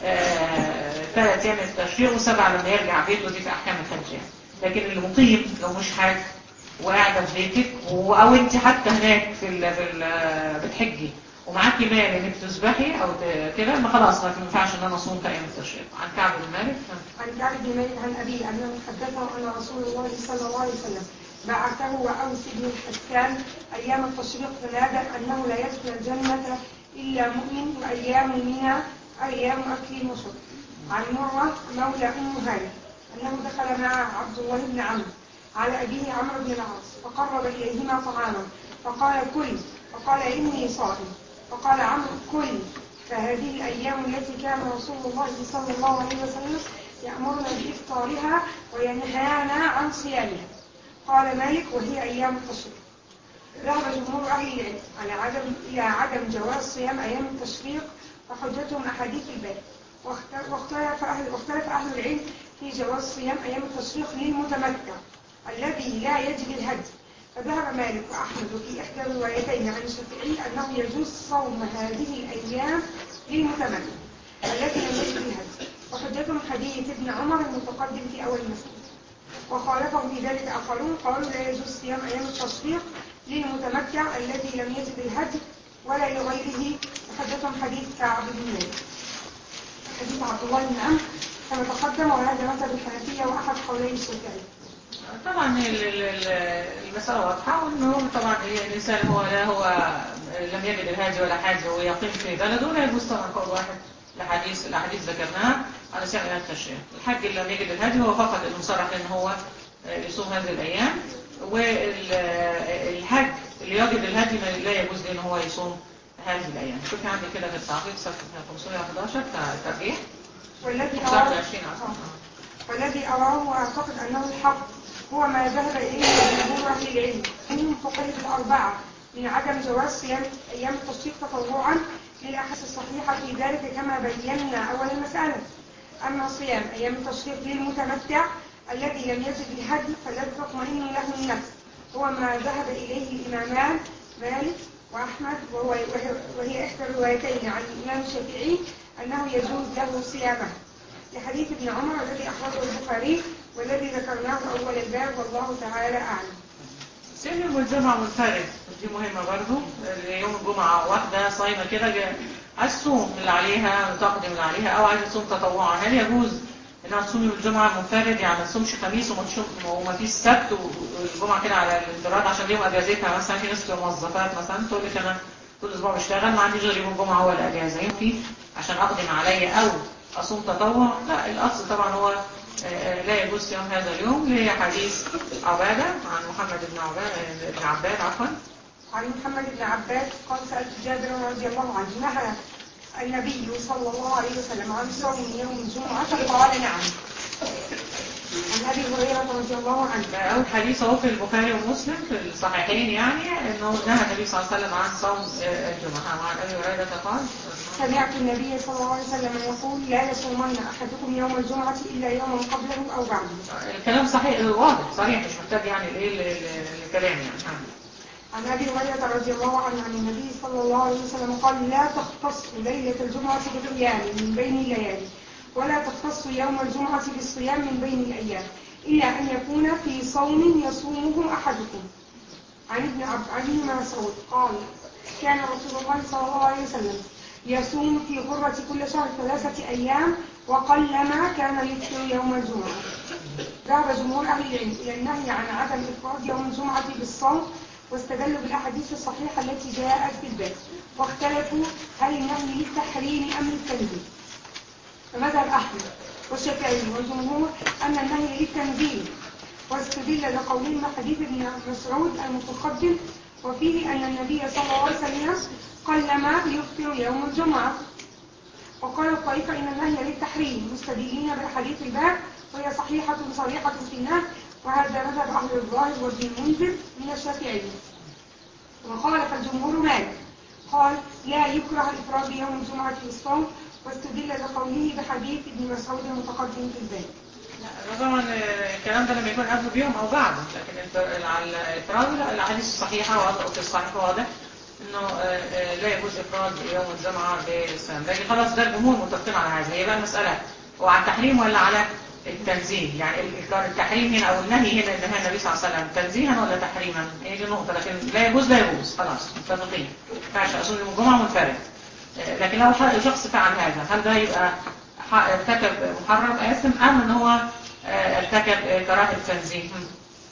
ثلاث ايام التشريق وسبعه لما يرجع بيته دي في احكام الحج يعني لكن المقيم لو مش حاج وقاعده في بيتك و- او انت حتى هناك في ال في ال بتحجي ومعاكي مال انك تسبحي او ت- كده ما خلاص ما ينفعش ان انا اصوم في ايام التشريق عن كعب بن مالك عن كعب بن مالك عن أبيه أنه حدثه أن رسول الله صلى الله عليه وسلم بعثه وأوس بن الحسان أيام التشريق فنادى أنه لا يدخل الجنة إلا مؤمن وأيام منى أيام أكل وشرب عن مرة مولى أم هاني أنه دخل مع عبد الله بن عمرو على أبيه عمرو بن العاص فقرب إليهما طعاما فقال كل فقال إني صائم فقال عمرو كل فهذه الأيام التي كان رسول الله صلى الله عليه وسلم يأمرنا بإفطارها وينهانا عن صيامها قال مالك وهي أيام التشريق ذهب جمهور أهل العلم على عدم إلى عدم جواز صيام أيام التشريق وحجتهم أحاديث الباب واخت- واختلف أهل واختلف أهل العلم في جواز صيام أيام التشريق للمتمتع الذي لا يجد الهدي فذهب مالك وأحمد في إحدى الروايتين عن الشافعي أنه يجوز صوم هذه الأيام للمتمتع الذي لم يجد الهدي وحجتهم حديث ابن عمر المتقدم في أول مسجد وخالفهم في ذلك آخرون قالوا لا يجوز صيام أيام التشريق للمتمتع الذي لم يجد الهدي ولا لغيره وحدثهم حديث كعب بن مالك حديث عبد الله بن عمرو كما تقدم وهذا مذهب الحنفية وأحد قولي الشافعي طبعا ال- ال- ال- المسألة واضحة وانه طبعا الإنسان هو لا هو لم يجد الهاجي ولا حاجة ويقيم في بلده لا يجوز طبعا قول واحد الأحاديث الأحاديث ذكرناها على سبيل التشريع الحج اللي لم يجد الهاجي هو فقط انه صرح ان هو يصوم هذه الأيام والحج اللي يجد الهدي ما لا يجوز له ان هو يصوم هذه الأيام شوفي عندي كده في التعقيد صفحة 511 بتاع الترجيح والذي 29 أراه عفوا والذي أراه وأعتقد أنه الحق هو ما ذهب إليه جمهور أهل العلم منهم فقهاء الأربعة من عدم جواز صيام أيام التشريق تطوعا للأحاديث الصحيحة في ذلك كما بينا أول المسألة أما صيام أيام التشريق للمتمتع الذي لم يجد الهدي فالذي تطمئن له النفس هو ما ذهب إليه الإمامان مالك وأحمد وهو وهي, وهي إحدى الروايتين عن الإمام الشافعي أنه يجوز له صيامه لحديث ابن عمر الذي أخرجه البخاري والذي ذكرناه أول الباب والله تعالى أعلم صيام يوم الجمعة منفرد دي مهمة برضو يوم الجمعة واحدة صايمة كده جا- عايز تصوم اللي عليها تقدم اللي عليها أو عايزة تصوم تطوعا هل يجوز إنها تصوم يوم الجمعة منفرد يعني ما تصومش خميس وما تشوف- وما فيش سبت والجمعة كده على الانفراد عشان يوم أجازتها مثلا في ناس بتبقى موظفات مثلا تقول لك أنا طول الأسبوع بشتغل ما عنديش غير يوم الجمعة هو الأجازة يوم فيه عشان أقدم عليا أو أصوم تطوع لا الأصل طبعا هو آه، لا يجوز صيام هذا اليوم ليه حديث عبادة عن محمد بن عباد بن عباد عفوا عن محمد بن عباس قال سألت جابر رضي الله عنه نهى النبي صلى الله عليه وسلم عن صوم يوم الجمعة قال نعم عن أبي هريرة رضي الله عنه أول حديث هو في البخاري ومسلم في الصحيحين يعني أنه نهى النبي صلى الله عليه وسلم عن صوم آه، الجمعة وعن أبي هريرة قال سمعت النبي صلى الله عليه وسلم يقول لا يصومن أحدكم يوم الجمعة إلا يوما قبله أو بعده الكلام صحيح واضح صريح مش محتاج يعني الايه ال- ال- الكلام يعني ها. عن أبي هريرة رضي الله عنه عن النبي صلى الله عليه وسلم قال لا تختص ليلة الجمعة بالقيام من بين الليالي ولا تختص يوم الجمعة بالصيام من بين الأيام إلا أن يكون في صوم يصومه أحدكم عن ابن عبد عن ابن مسعود قال كان رسول الله صلى الله عليه وسلم يصوم في غرة كل شهر ثلاثة أيام وقلما كان يفطر يوم الجمعة ذهب جمهور أهل العلم إلى النهي عن عدم إفراد يوم الجمعة بالصوم واستدلوا بالأحاديث الصحيحة التي جاءت في الباب واختلفوا هل النهي للتحريم أم للتنزيل فمذهب أحمد والشافعي والجمهور أن النهي للتنزيل واستدل لقولهم حديث ابن مسعود المتقدم وفيه أن النبي صلى الله عليه وسلم قلما يفطر يوم الجمعة وقال الطائفة إن النهي للتحريم مستدلين بأحاديث الباب وهي صحيحة صريحة في النهي وهذا مذهب أهل الظاهر وابن المنذر من الشافعية وخالف الجمهور مالك قال لا يكره إفراد يوم الجمعة بالصوم واستدل بقوله بحديث ابن مسعود المتقدم في الباب لا، طبعا آه، الكلام ده لما يكون قبله بيوم او بعده لكن الف- على الافراد لا الاحاديث الصحيحه واضح وفي الصحيح واضح انه آه، آه، لا يجوز افراد يوم الجمعه بالصيام لكن خلاص ده الجمهور متفقين على هذا هي بقى المساله هو على التحريم ولا على التنزيه يعني ال- كان التحريم هنا او النهي هنا اللي نهى النبي صلى الله عليه وسلم تنزيها ولا تحريما هي دي النقطه لكن لا يجوز لا يجوز خلاص متفقين ما ينفعش اصوم يوم الجمعه منفرد آه، لكن لو ح- شخص فعل هذا هل ده يبقى ح- ارتكب محرم آثم أم ان هو آه، ارتكب آه، كراهة تنزيه مم.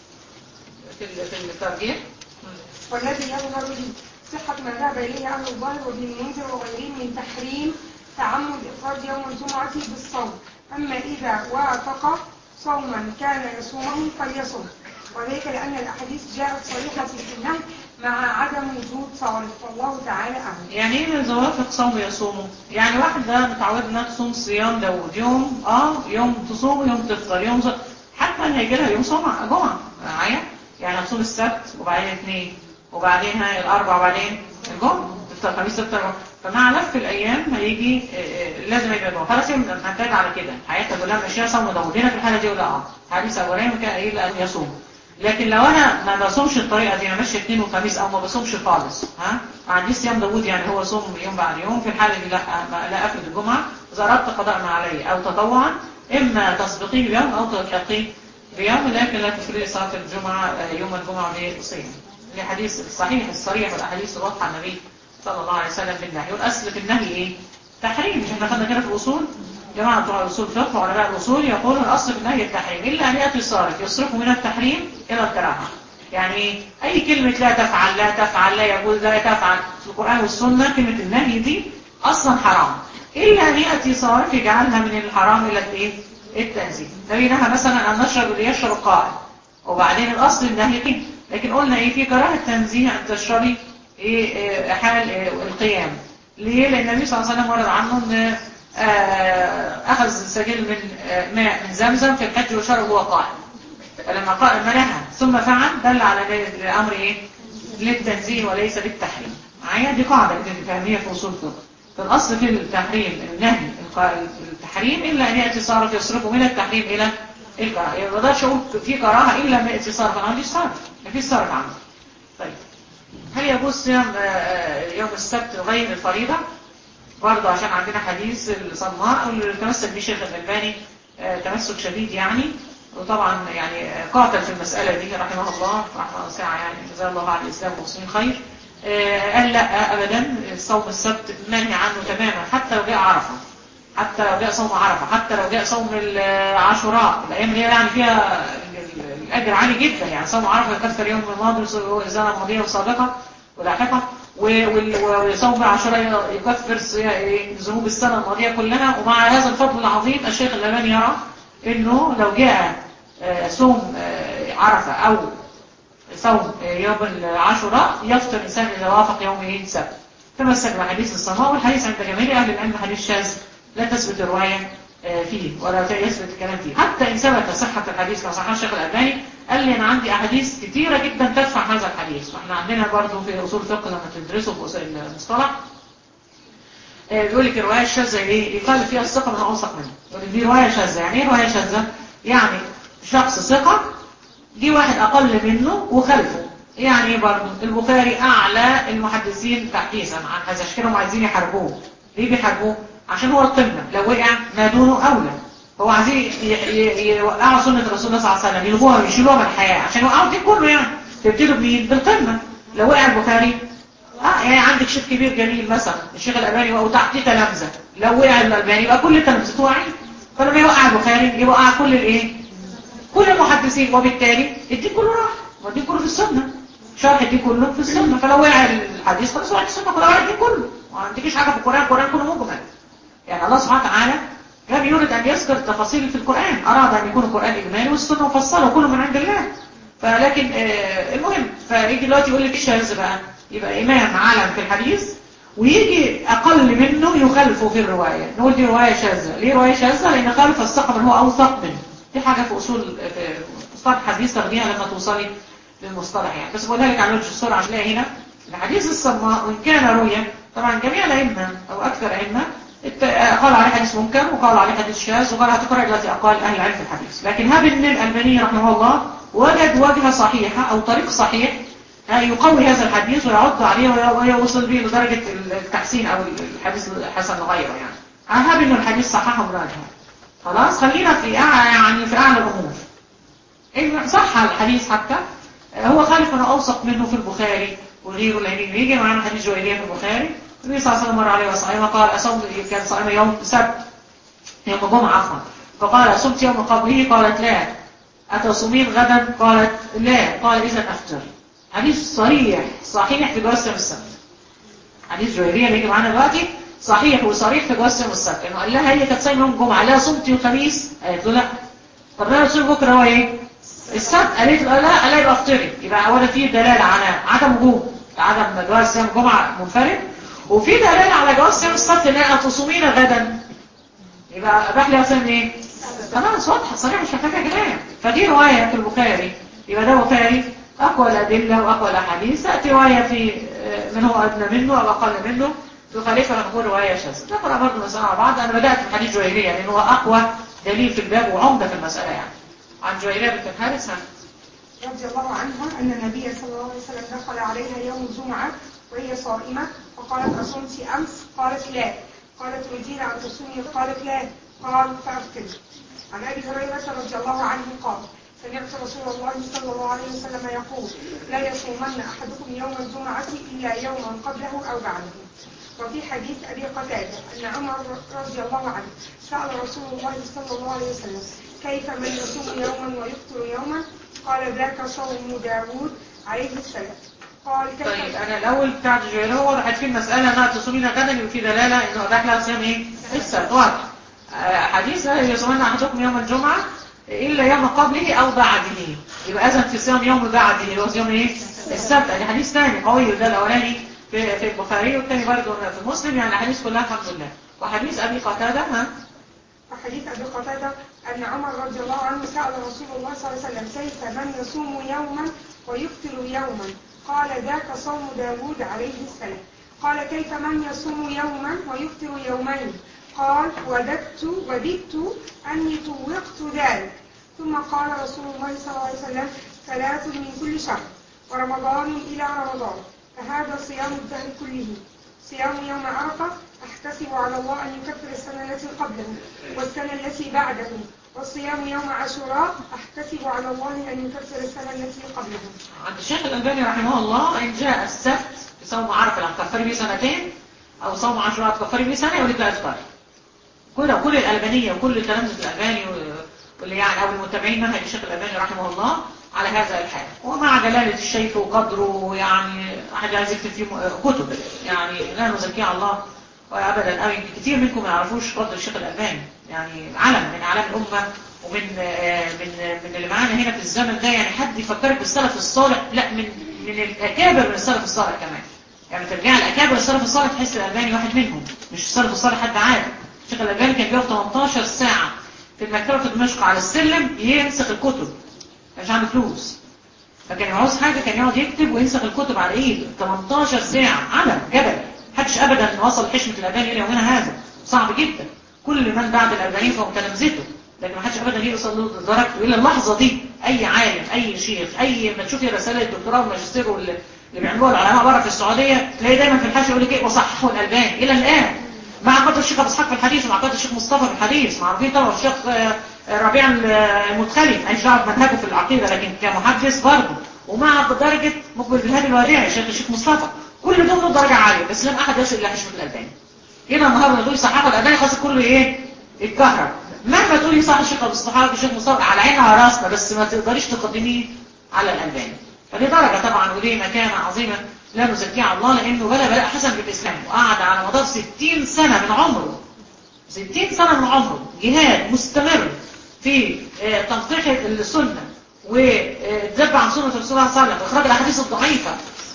في ال- في الترجيح مم. والذي يظهر لي صحة ما ذهب إليه أهل الظاهر وابن المنذر وغيرهم من تحريم تعمد إفراد يوم الجمعة بالصوم أما إذا وافق صوما كان يصومه فليصم وذلك لأن الأحاديث جاءت صريحة في النهي مع عدم وجود صارف والله تعالى أعلم يعني ايه من زوافق صوم يصومه يعني واحدة متعودة انها تصوم صيام داوود يوم اه يوم تصوم ويوم تفطر يوم ز... حتى ان هيجي لها يوم صوم جمعة معايا يعني هتصوم السبت وبعدين اثنين وبعدين الاربع وبعدين الجمعة تفطر خميس تفطر جمعة. فمع لف الايام هيجي آه، آه، لازم يبقى جمعة خلاص هي معتاد على كده حياتها كلها ماشيه صوم داوود هنا في الحالة دي ولا اه حديث اولاني كان قايل ان يصوم لكن لو انا ما بصومش الطريقه دي ما ماشي اثنين وخميس او ما بصومش خالص ها ما عنديش صيام داوود يعني هو صوم يوم بعد يوم في الحاله دي لا ما- لا افرد الجمعه اذا اردت قضاء ما علي او تطوعا اما تسبقيه بيوم او تلحقيه بيوم لكن لا تفرضي صلاه الجمعه آه، يوم الجمعه بصيام الحديث الصحيح الصريح والاحاديث الواضحه عن النبي صلى الله عليه وسلم بالنهي والاصل في النهي ايه تحريم مش احنا خدنا كده في الاصول جماعة بتوع الأصول فقه وعلماء الأصول يقولون الأصل في النهي التحريم إلا أن يأتي صارف يصرفه من التحريم إلى الكراهة يعني إيه؟ أي كلمة لا تفعل لا تفعل لا يقول لا تفعل في القرآن والسنة كلمة النهي دي أصلا حرام إلا أن يأتي صارف يجعلها من الحرام إلى الإيه؟ التنزيه النبي نهى مثلا أن نشرب اللي يشرب قائم وبعدين الأصل النهي قيم لكن قلنا إيه في كراهة تنزيه أن تشربي إيه إيه حال إيه القيام ليه؟ لأن النبي صلى الله عليه وسلم ورد عنه أن آه، أخذ سجل من آه، ماء من زمزم في الحج وشرب وهو قائم فلما قال منها ثم فعل دل على ذلك الأمر إيه؟ للتنزيه وليس للتحريم معايا دي قاعدة كده فهمية في أصول الفقه في الأصل في التحريم النهي الق- التحريم إلا أن يأتي صارف يصرفه من التحريم إلى الكراهة يعني ما اقدرش أقول في كراهة إلا ما يأتي صارف أنا عندي صارف ما فيش صارف عندي طيب هل يجوز صيام آه، آه، يوم السبت غير الفريضة؟ برضه عشان عندنا حديث الصماء واللي تمسك به الشيخ الألباني آه، تمسك شديد يعني وطبعا يعني آه، قاتل في المسألة دي رحمه الله رحمه واسعة يعني جزاه الله عن الإسلام والمسلمين خير آه، قال لا أبدا صوم السبت منهي عنه تماما حتى لو جاء عرفة حتى لو جاء صوم عرفة حتى لو جاء صوم العاشوراء الأيام اللي هي يعني فيها ال- ال- الأجر عالي جدا يعني صوم عرفة يكفر يوم الماضي وسنة ماضية وسابقة ولاحقة و- وال- وصوم عاشوراء يكفر صيا- ذنوب السنة الماضية كلها ومع هذا الفضل العظيم الشيخ الألباني يرى إنه لو جاء آه، صوم آه، عرفة أو صوم يوم العاشوراء يفطر الإنسان إذا وافق يوم ايه السبت تمسك بحديث الصماء والحديث عند جميع أهل العلم حديث شاذ لا تثبت الرواية آه، فيه ولا يثبت الكلام فيه حتى إن ثبت صحة الحديث لو صححه الشيخ الألباني قال لي أنا عندي أحاديث كتيرة جدا تدفع هذا الحديث وإحنا عندنا برضه في أصول الفقه لما تدرسوا في أصول المصطلح آه، بيقول لك الرواية الشاذة ايه يقال فيها الثقة من أوثق منه يقول لك دي رواية شاذة يعني ايه رواية شاذة يعني شخص ثقة دي واحد أقل منه وخلفه يعني ايه برضه البخاري أعلى المحدثين تحديثا عن هذا عشان كده هم عايزين يحاربوه ليه بيحاربوه؟ عشان هو القمة لو وقع ما دونه أولى هو عايزين ي- ي- يوقعوا سنة رسول الله صلى الله عليه وسلم يلغوها ويشيلوها من الحياة عشان يوقعوا الدين كله يعني تبتدوا بمين؟ بالقمة لو وقع البخاري اه يعني عندك شيخ كبير جميل مثلا الشيخ الألباني وتحتيه تلامذة لو وقع الألباني يبقى كل تلامذته واعيين فلما يوقع البخاري يوقع كل الايه؟ كل المحدثين وبالتالي الدين كله راح والدين كله في السنة شرح الدين كله في السنة فلو وقع الحديث خلاص وقع السنة كله وقع الدين كله ما عندكيش حاجة في القرآن القرآن كله مجمل يعني الله سبحانه وتعالى لم يرد أن يذكر التفاصيل في القرآن أراد أن يكون القرآن إجمالي والسنة مفصلة كله من عند الله فلكن آه المهم فيجي دلوقتي يقول لك الشاذ بقى يبقى إمام عالم في الحديث ويجي أقل منه يخالفه في الرواية نقول دي رواية شاذة ليه رواية شاذة؟ لأن خالف الثقة من هو أوثق منه دي حاجة في أصول في مصطلح حديث تاخديها لما توصلي للمصطلح يعني بس بقولها لك على وجه السرعة عشان تلاقي هنا الحديث الصماء وإن كان روية طبعا جميع الأئمة أو أكثر أئمة ات- قال عليه حديث منكر وقال عليه حديث شاذ وقال هتقرأ دلوقتي أقوال أهل العلم في الحديث لكن هاب بن الألباني رحمه الله وجد وجهة صحيحة أو طريق صحيح آه، يقوي هذا الحديث ويعض عليه وي- ويوصل به لدرجة التحسين أو الحديث الحسن لغيره يعني هاب إنه الحديث صححه مراجعه خلاص خلينا في أع- يعني في أعلى الأمور إن صح الحديث حتى آه، هو خالف أنه أوثق منه في البخاري وغيره لأن يجي معنا حديث جويرية في البخاري النبي صلى الله عليه وسلم مر عليه وصائمة قال أصوم كان صائم يوم سبت يوم جمعة عفوا فقال أصمت يوم قبله قالت لا أتصومين غدا قالت لا قال إذا أفطر حديث صريح صحيح في جواز يوم السبت حديث جويرية اللي يجي معانا دلوقتي صحيح وصريح في جواز يوم السبت انه قال لها هي كانت صايمه يوم الجمعه لا صمتي الخميس قالت له لا طب انا صوم بكره هو ايه السبت قالت له لا قال لها يبقى افطري يبقى اولا في دلاله على عدم وجوب عدم جواز صيام الجمعه منفرد وفي دلاله على جواز صيام السبت لا تصومين غدا يبقى اباح لها صيام ايه خلاص واضحه صريحه مش محتاجه كلام فدي روايه في البخاري يبقى ده بخاري اقوى الادله واقوى الاحاديث تاتي روايه في آه، من هو ادنى منه او اقل منه تخالفها نقول روايه شاذه نقرا برضه مساله مع بعض انا بدات في حديث جويريه لان هو اقوى دليل في الباب وعمده في المساله يعني عن جويريه بنت الحارث ها. رضي الله عنها أن النبي صلى الله عليه وسلم دخل عليها يوم الجمعة وهي صائمة فقالت أصمت أمس؟ قالت لا قالت تريدين أن تصومي؟ قالت لا قال فأفطر عن أبي هريرة رضي الله عنه قال سمعت رسول الله صلى الله عليه وسلم يقول لا يصومن أحدكم يوم الجمعة إلا يوما قبله أو بعده وفي حديث أبي قتادة أن عمر رضي الله عنه سأل رسول الله صلى الله عليه وسلم كيف من يصوم يوما ويفطر يوما قال ذاك صوم داود عليه السلام قال كيف طيب انا الاول بتاعت جويريه هو وضحت في المساله انها تصومين غدا يبقى في دلاله انه اباح لها صيام ايه السبت واضح آه، حديث لا يصومن احدكم يوم الجمعه الا يوم قبله او بعده يبقى اذن في صيام يوم بعده اللي هو يوم ايه السبت يعني حديث ثاني قوي ده الاولاني في في البخاري والثاني برضه في مسلم يعني الاحاديث كلها الحمد لله وحديث ابي قتاده ها وحديث أبي قتادة أن عمر رضي الله عنه سأل رسول الله صلى الله عليه وسلم كيف من يصوم يوما ويفطر يوما قال ذاك صوم داود عليه السلام قال كيف من يصوم يوما ويفطر يومين قال وددت وددت أني طوقت ذلك ثم قال رسول الله صلى الله عليه وسلم ثلاث من كل شهر ورمضان إلى رمضان فهذا صيام الدهر كله صيام يوم عرفة أحتسب على الله أن يكفر السنة التي قبله والسنة التي بعده وصيام يوم عاشوراء أحتسب على الله أن يكفر السنة التي قبله عند الشيخ الألباني رحمه الله إن جاء السبت صوم عرفة لو تكفري بيه سنتين أو صوم عاشوراء تكفري بيه سنة يقول لك لا افطري كل كل الألبانية وكل تلامذة الألباني واللي يعني أو المتابعين منهج الشيخ الألباني رحمه الله على هذا الحال ومع جلالة الشيخ وقدره يعني أحد عايز يكتب فيه كتب يعني لا نزكي على الله وأبدا أو كتير منكم ما يعرفوش قدر الشيخ الألباني يعني علم من أعلام الأمة ومن من من اللي معانا هنا في الزمن ده يعني حد يفكرك بالسلف الصالح لا من من الأكابر من السلف الصالح كمان يعني ترجع الأكابر السلف الصالح تحس الألباني واحد منهم مش السلف الصالح حد عادي الشيخ الألباني كان بيقف 18 ساعة في المكتبة في دمشق على السلم ينسخ الكتب مش عنده فلوس فكان عاوز حاجة كان يقعد يكتب وينسخ الكتب على ايده 18 ساعة علم جبل محدش ابدا وصل حشمة الألباني الى يومنا هذا صعب جدا كل من بعد الألباني فهو تلامذته لكن محدش ابدا يوصل له درجته الى اللحظة دي اي عالم اي شيخ اي ما تشوفي رسالة الدكتوراه والماجستير واللي بيعملوها العلماء بره في السعودية تلاقي دايما في الحاشية يقول لك ايه وصححوا الألباني الى الان مع قدر الشيخ ابو اسحاق في الحديث ومع قدر الشيخ مصطفى في الحديث معروفين طبعا الشيخ ربيع المتخلف ايش دعوه بمنهجه في العقيده لكن كمحدث برضه ومع درجه مقبل بالهادي الوديعي الشيخ الشيخ مصطفى كل دول له درجه عاليه بس لم احد يصل الى حشمه الالباني هنا النهارده دول صحابه الالباني خلاص كله ايه اتكهرب مهما تقولي صح الشيخ ابو اسحاق الشيخ مصطفى على عينها على راسنا بس ما تقدريش تقدميه على الالباني فدي درجه طبعا ودي مكانه عظيمه لا نزكيها على الله لانه بلا بلاء حسن في الاسلام وقعد على مدار 60 سنه من عمره 60 سنه من عمره جهاد مستمر في تنقيح السنة وتتبع عن سنة الرسول صلى الله عليه وسلم واخراج الاحاديث الضعيفة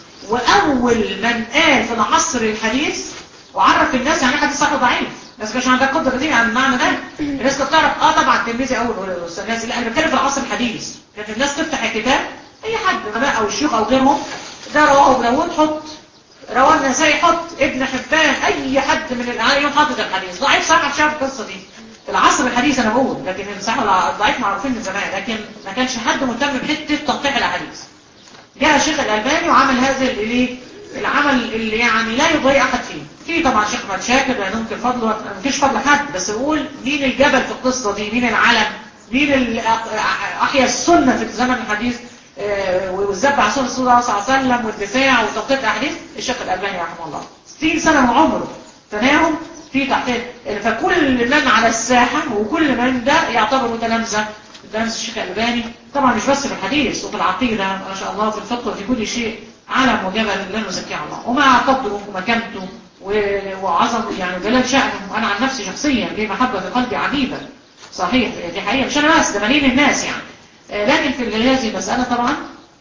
واول من قال في العصر الحديث وعرف الناس يعني حديث صحيح وضعيف الناس كانش عندها قدرة دي عن المعنى ده الناس كانت تعرف اه طبعا التلميذي اول الناس لا انا بتكلم في العصر الحديث كانت الناس تفتح الكتاب اي حد غباء او الشيوخ او غيرهم ده رواه ابن داوود حط رواه النسائي حط ابن حبان اي حد من الاعلام حاطط الحديث ضعيف صح شاف القصه دي في العصر الحديث انا بقول لكن الصحيح الضعيف معروفين من زمان لكن ما كانش حد مهتم بحته تنقيح الاحاديث جاء الشيخ الالباني وعمل هذا الايه العمل اللي يعني لا يضيع احد فيه في طبعا شيخ احمد شاكر لا ننكر فضله ما فيش فضل حد بس بقول مين الجبل في القصه دي مين العلم مين اللي احيا السنه في الزمن الحديث والذب عن سنه الله صلى الله عليه وسلم والدفاع وتوقيت الاحاديث الشيخ الالباني رحمه الله 60 سنه من عمره تناهم في تحقيق فكل من على الساحة وكل من ده يعتبر متلامذة تلامذة الشيخ الألباني طبعا مش بس في الحديث وفي العقيدة ما شاء الله في الفقه وفي كل شيء علم وجبل لا نزكي على الله ومع قدره ومكانته وعظمه يعني جلال شأنه وأنا عن نفسي شخصيا ليه محبة في قلبي عجيبة صحيح دي حقيقة مش أنا بس ده ملايين الناس يعني لكن في هذه المسألة طبعا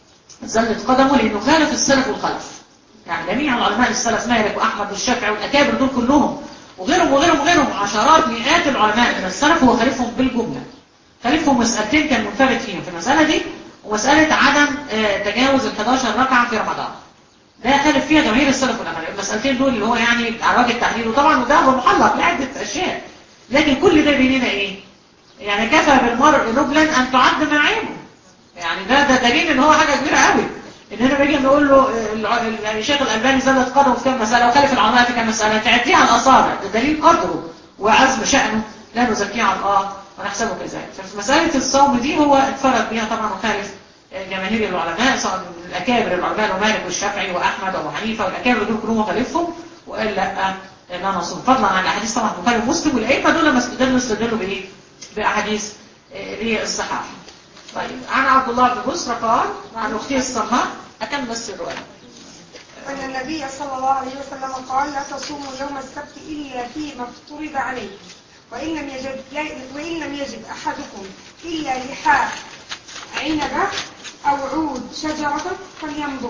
زلت قدمه لأنه خالف السلف والخلف يعني جميع العلماء السلف مالك وأحمد والشافعي والأكابر دول كلهم وغيرهم وغيرهم وغيرهم عشرات مئات العلماء من السلف هو خالفهم بالجملة خالفهم مسألتين كان منفرد فيهم في المسألة دي ومسألة عدم تجاوز ال 11 ركعة في رمضان ده خالف فيها جماهير السلف والأمر المسألتين دول اللي هو يعني على وجه التحليل وطبعا وده هو محلق لعدة أشياء لكن كل ده بيننا إيه؟ يعني كفى بالمرء نبلا أن تعد معينه يعني ده ده دليل إن هو حاجة كبيرة قوي ان هنا بيجي نقول له الشيخ الألباني زلت قدره في كم مسألة وخالف العلماء في كم مسألة تعديها على الأصابع ده دليل قدره وعزم شأنه لا نزكيه على الله ونحسبه كذلك ففي مسألة الصوم دي هو انفرد بها طبعا وخالف جماهير العلماء سواء من الأكابر العلماء ومالك والشافعي وأحمد وأبو حنيفة والأكابر دول كلهم خالفهم وقال لا لا نصوم فضلا عن الأحاديث طبعا البخاري ومسلم والأئمة دول لما استدلوا استدلوا بإيه؟ بأحاديث للصحابة طيب عن عبد الله بن بسرى قال عن أختي الصماء أكمل بس الرواية أن النبي صلى الله عليه وسلم قال لا تصوموا يوم السبت إلا فيما افترض عليكم وإن لم يجد وإن لم يجد أحدكم إلا لحاء عنبة أو عود شجرة فليمضغ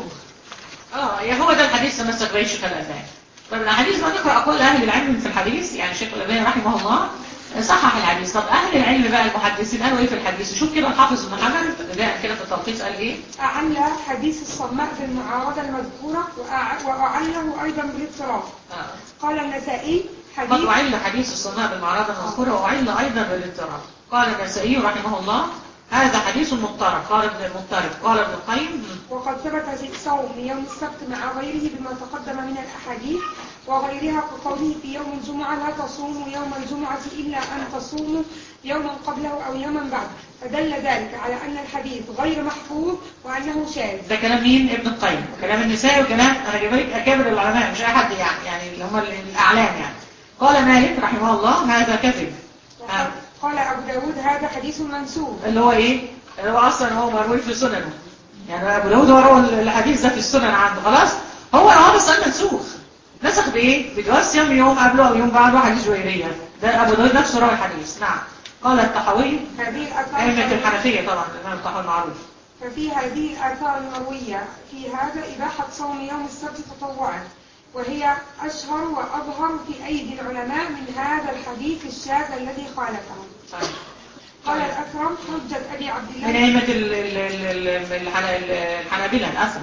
اه يا هو ده الحديث تمسك به الشيخ الألباني طب الأحاديث بقى نقرأ أقوال أهل العلم في الحديث يعني الشيخ الألباني رحمه الله صحح الحديث طب اهل العلم بقى المحدثين قالوا ايه في الحديث شوف كده الحافظ ابن حجر جاء كده في التلخيص قال ايه أعل حديث الصماء بالمعارضة المذكورة وأع- وأعله أيضا بالاضطراب آه. قال النسائي قد حديث أعل حديث الصناع بالمعارضة المذكورة وأعل أيضا بالاضطراب قال النسائي رحمه الله هذا حديث مضطرب قال ابن المضطرب قال ابن القيم وقد ثبت في صوم يوم السبت مع غيره بما تقدم من الأحاديث وغيرها كقوله في يوم الجمعة لا تصوموا يوم الجمعة إلا أن تصوموا يوما قبله أو يوما بعده فدل ذلك على أن الحديث غير محفوظ وأنه شاذ ده كلام مين ابن القيم كلام النسائي وكلام أنا جايب لك أكابر العلماء مش أي حد يعني يعني اللي هم الأعلام يعني قال مالك رحمه الله هذا كذب آه. قال أبو داود هذا حديث منسوب اللي هو إيه اللي هو أصلا هو مروي في سننه يعني أبو داود هو روى الحديث ده في السنن عنده خلاص هو رواه بس قال منسوخ نسخ بإيه بجواز صيام يوم قبله أو يوم بعده حديث جويرية ده أبو داود نفسه روى الحديث نعم قال الطحاوي هذه أئمة الآثار الحنفية طبعا الإمام الطحاوي المعروف ففي هذه الآثار المروية في هذا إباحة صوم يوم السبت تطوعا وهي أشهر وأظهر في أيدي العلماء من هذا الحديث الشاذ الذي خالفه طيب. قال الأكرم حجة أبي عبد من الله أئمة ال- ال- ال- ال- الحنا- الحنابلة الأثر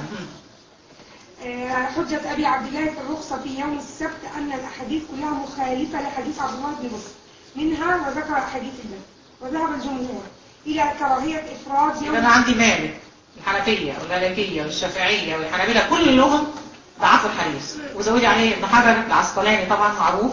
آه، حجة أبي عبد الله في الرخصة في يوم السبت أن الأحاديث كلها مخالفة لحديث عبد الله بن مسلم منها وذكر أحاديث الله وذهب الجمهور إلى كراهية إفراد يبقى يوم أنا عندي مالك الحنفية والمالكية والشافعية والحنابلة كلهم ضعفوا الحديث وزودي عليه ابن حجر العسقلاني طبعا معروف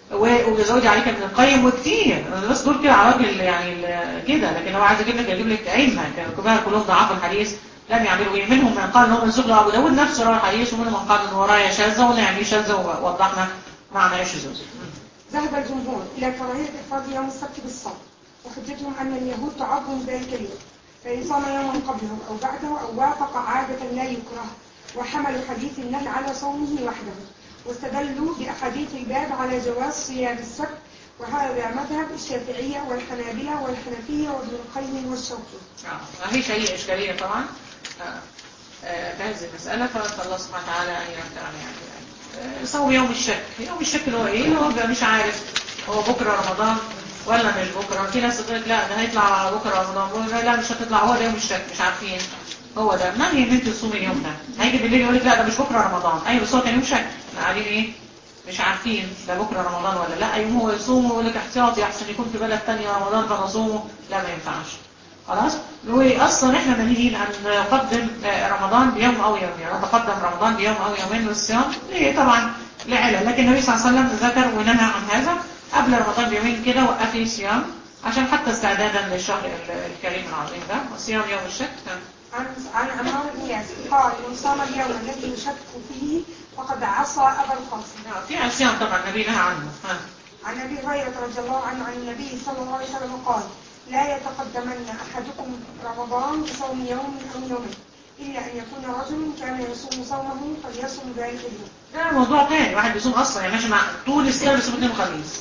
و- وزودي عليه ابن القيم وكتير أنا بس دول كده على راجل يعني ال- كده لكن لو عايز اجيب لك اجيب لك ائمه كانوا كبار كلهم ضعفوا الحديث لم يعملوا ايه منهم من قال ان هو منسوخ لابو داود نفسه روى الحديث ومنهم من قال ان ورايا شاذه ولا يعني شاذه ووضحنا معنى ايش شذوذ ذهب الجمهور إلى كراهية إفراد يوم السبت بالصوم وحجتهم أن اليهود تعظم ذلك اليوم فإن صام يوما قبله أو بعده أو وافق عادة لا يكره وحملوا حديث النهي على صومه وحده واستدلوا بأحاديث الباب على جواز صيام السبت وهذا مذهب الشافعية والحنابلة والحنفية وابن القيم والشوكي آه، ما فيش اي اشكاليه طبعا آه، آه، في هذه المساله فنسال الله سبحانه وتعالى ان ينفعنا يعني آه، صوم يوم الشك يوم الشك اللي هو ايه اللي هو بيبقى مش عارف هو بكره رمضان ولا مش بكره في ناس تقول لك لا ده هيطلع بكره رمضان لا, لا مش هتطلع هو ده يوم الشك مش عارفين هو ده نهي ان انت تصومي اليوم ده هيجي بالليل يقول لك لا ده مش بكره رمضان ايوه بس هو كان يوم شك احنا قاعدين ايه مش عارفين ده بكره رمضان ولا لا يوم هو يصوم ويقول لك احتياطي احسن يكون في بلد ثانيه رمضان فنصومه لا ما ينفعش خلاص واصلا احنا منهيين ان نقدم آه، رمضان بيوم او يومين يعني نتقدم رمضان بيوم او يومين للصيام ليه طبعا لعلة لكن النبي صلى الله عليه وسلم ذكر ونهى عن هذا قبل رمضان بيومين كده وقفي صيام عشان حتى استعدادا للشهر ال- الكريم العظيم ده صيام يوم الشك عن عن عمار بن ياسر قال من صام اليوم الذي يشك فيه فقد عصى أبا القاسم في عصيان طبعا النبي نهى عنه ها. عن ابي هريره رضي الله عنه عن النبي صلى الله عليه وسلم قال لا يتقدمن احدكم رمضان بصوم يوم او يومين الا ان يكون رجل كان يصوم صومه فليصوم ذلك اليوم ده موضوع تاني واحد بيصوم اصلا يعني ماشي مع طول السنه بيصوم اثنين وخميس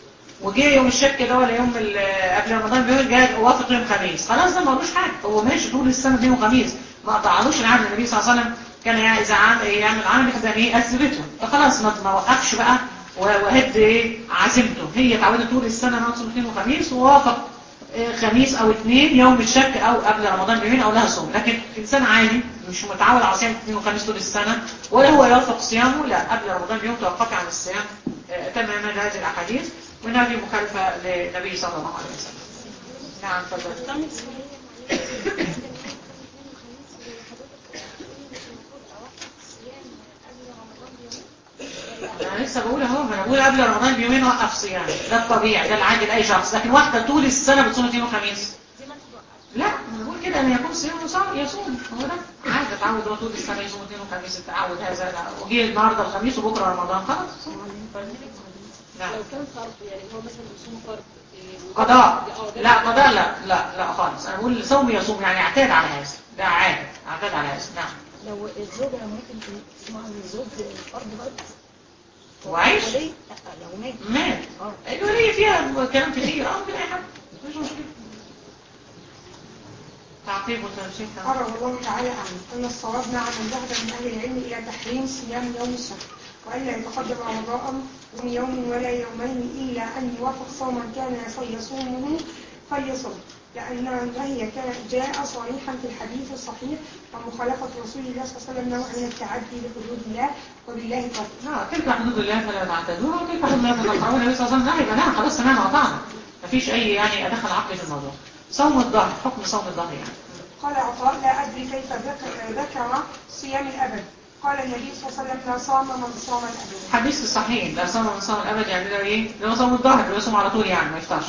وجه يوم الشك ده ولا يوم ال- قبل رمضان بيقول جاء وافق يوم خميس خلاص ده ملوش حاجه هو ماشي طول السنه اثنين وخميس ما قطعلوش العمل النبي صلى الله عليه وسلم كان يعني اذا عمل يعمل عمل يحزن ايه اثبته فخلاص ما ما وقفش بقى و- وهد ايه عزيمته هي اتعودت طول السنه انها تصوم اثنين وخميس ووافق آه، خميس او اثنين يوم الشك او قبل رمضان بيومين او لها صوم لكن انسان عادي مش متعود على صيام اثنين وخميس طول السنه ولا هو يوافق صيامه لا قبل رمضان بيوم توقفي عن الصيام آه، تماما هذه الاحاديث وهذه مخالفه للنبي صلى الله عليه وسلم نعم تفضل انا لسه بقول اهو ما انا بقول قبل رمضان بيومين وقف صيام ده الطبيعي ده العادي لاي شخص لكن واحده طول السنه بتصوم اثنين وخميس لا انا بقول كده ان يكون صيام وصام يصوم هو ده عادي اتعود هو طول السنه يصوم اثنين وخميس التعود هذا لا وجي النهارده الخميس وبكره رمضان خلاص نعم لو كان فرض يعني هو مثلا بيصوم فرض إيه، قضاء اه ده لا قضاء لا لا لا خالص انا بقول صوم يصوم يعني اعتاد على هذا ده عادة اعتاد على هذا نعم لو الزوجة ممكن تسمع من الزوج الفرض برضه وعيش وليه؟ لا لو مات مات اه الولية فيها كلام كتير اه ممكن اي حد مش مشكلة تعقيب وتنشيط قال والله تعالى اعلم ان الصواب مع من ذهب من اهل العلم الى تحريم صيام يوم الشك وألا يتقدم رمضان من يوم ولا يومين إلا أن يوافق صوما كان يصومه فليصم لأن النهي كان جاء صريحا في الحديث الصحيح ومخالفة رسول الله صلى الله عليه وسلم نوع من التعدي لحدود الله وبالله التوفيق. لا تلك حدود الله فلا تعتدوها وتلك حدود الله فلا تقربوها النبي صلى الله عليه وسلم لا يبقى لا خلاص سمعنا وقطعنا مفيش أي يعني أدخل عقلي في الموضوع صوم الظهر حكم صوم الظهر يعني قال عطاء لا أدري كيف ذكر, ذكر صيام الأبد قال النبي صلى الله عليه وسلم لا صام من صام الأبد حديث الصحيح لا صوم من صوم الأبد يعني ده إيه؟ ده هو صوم الظهر اللي يصوم على طول يعني ما يفطرش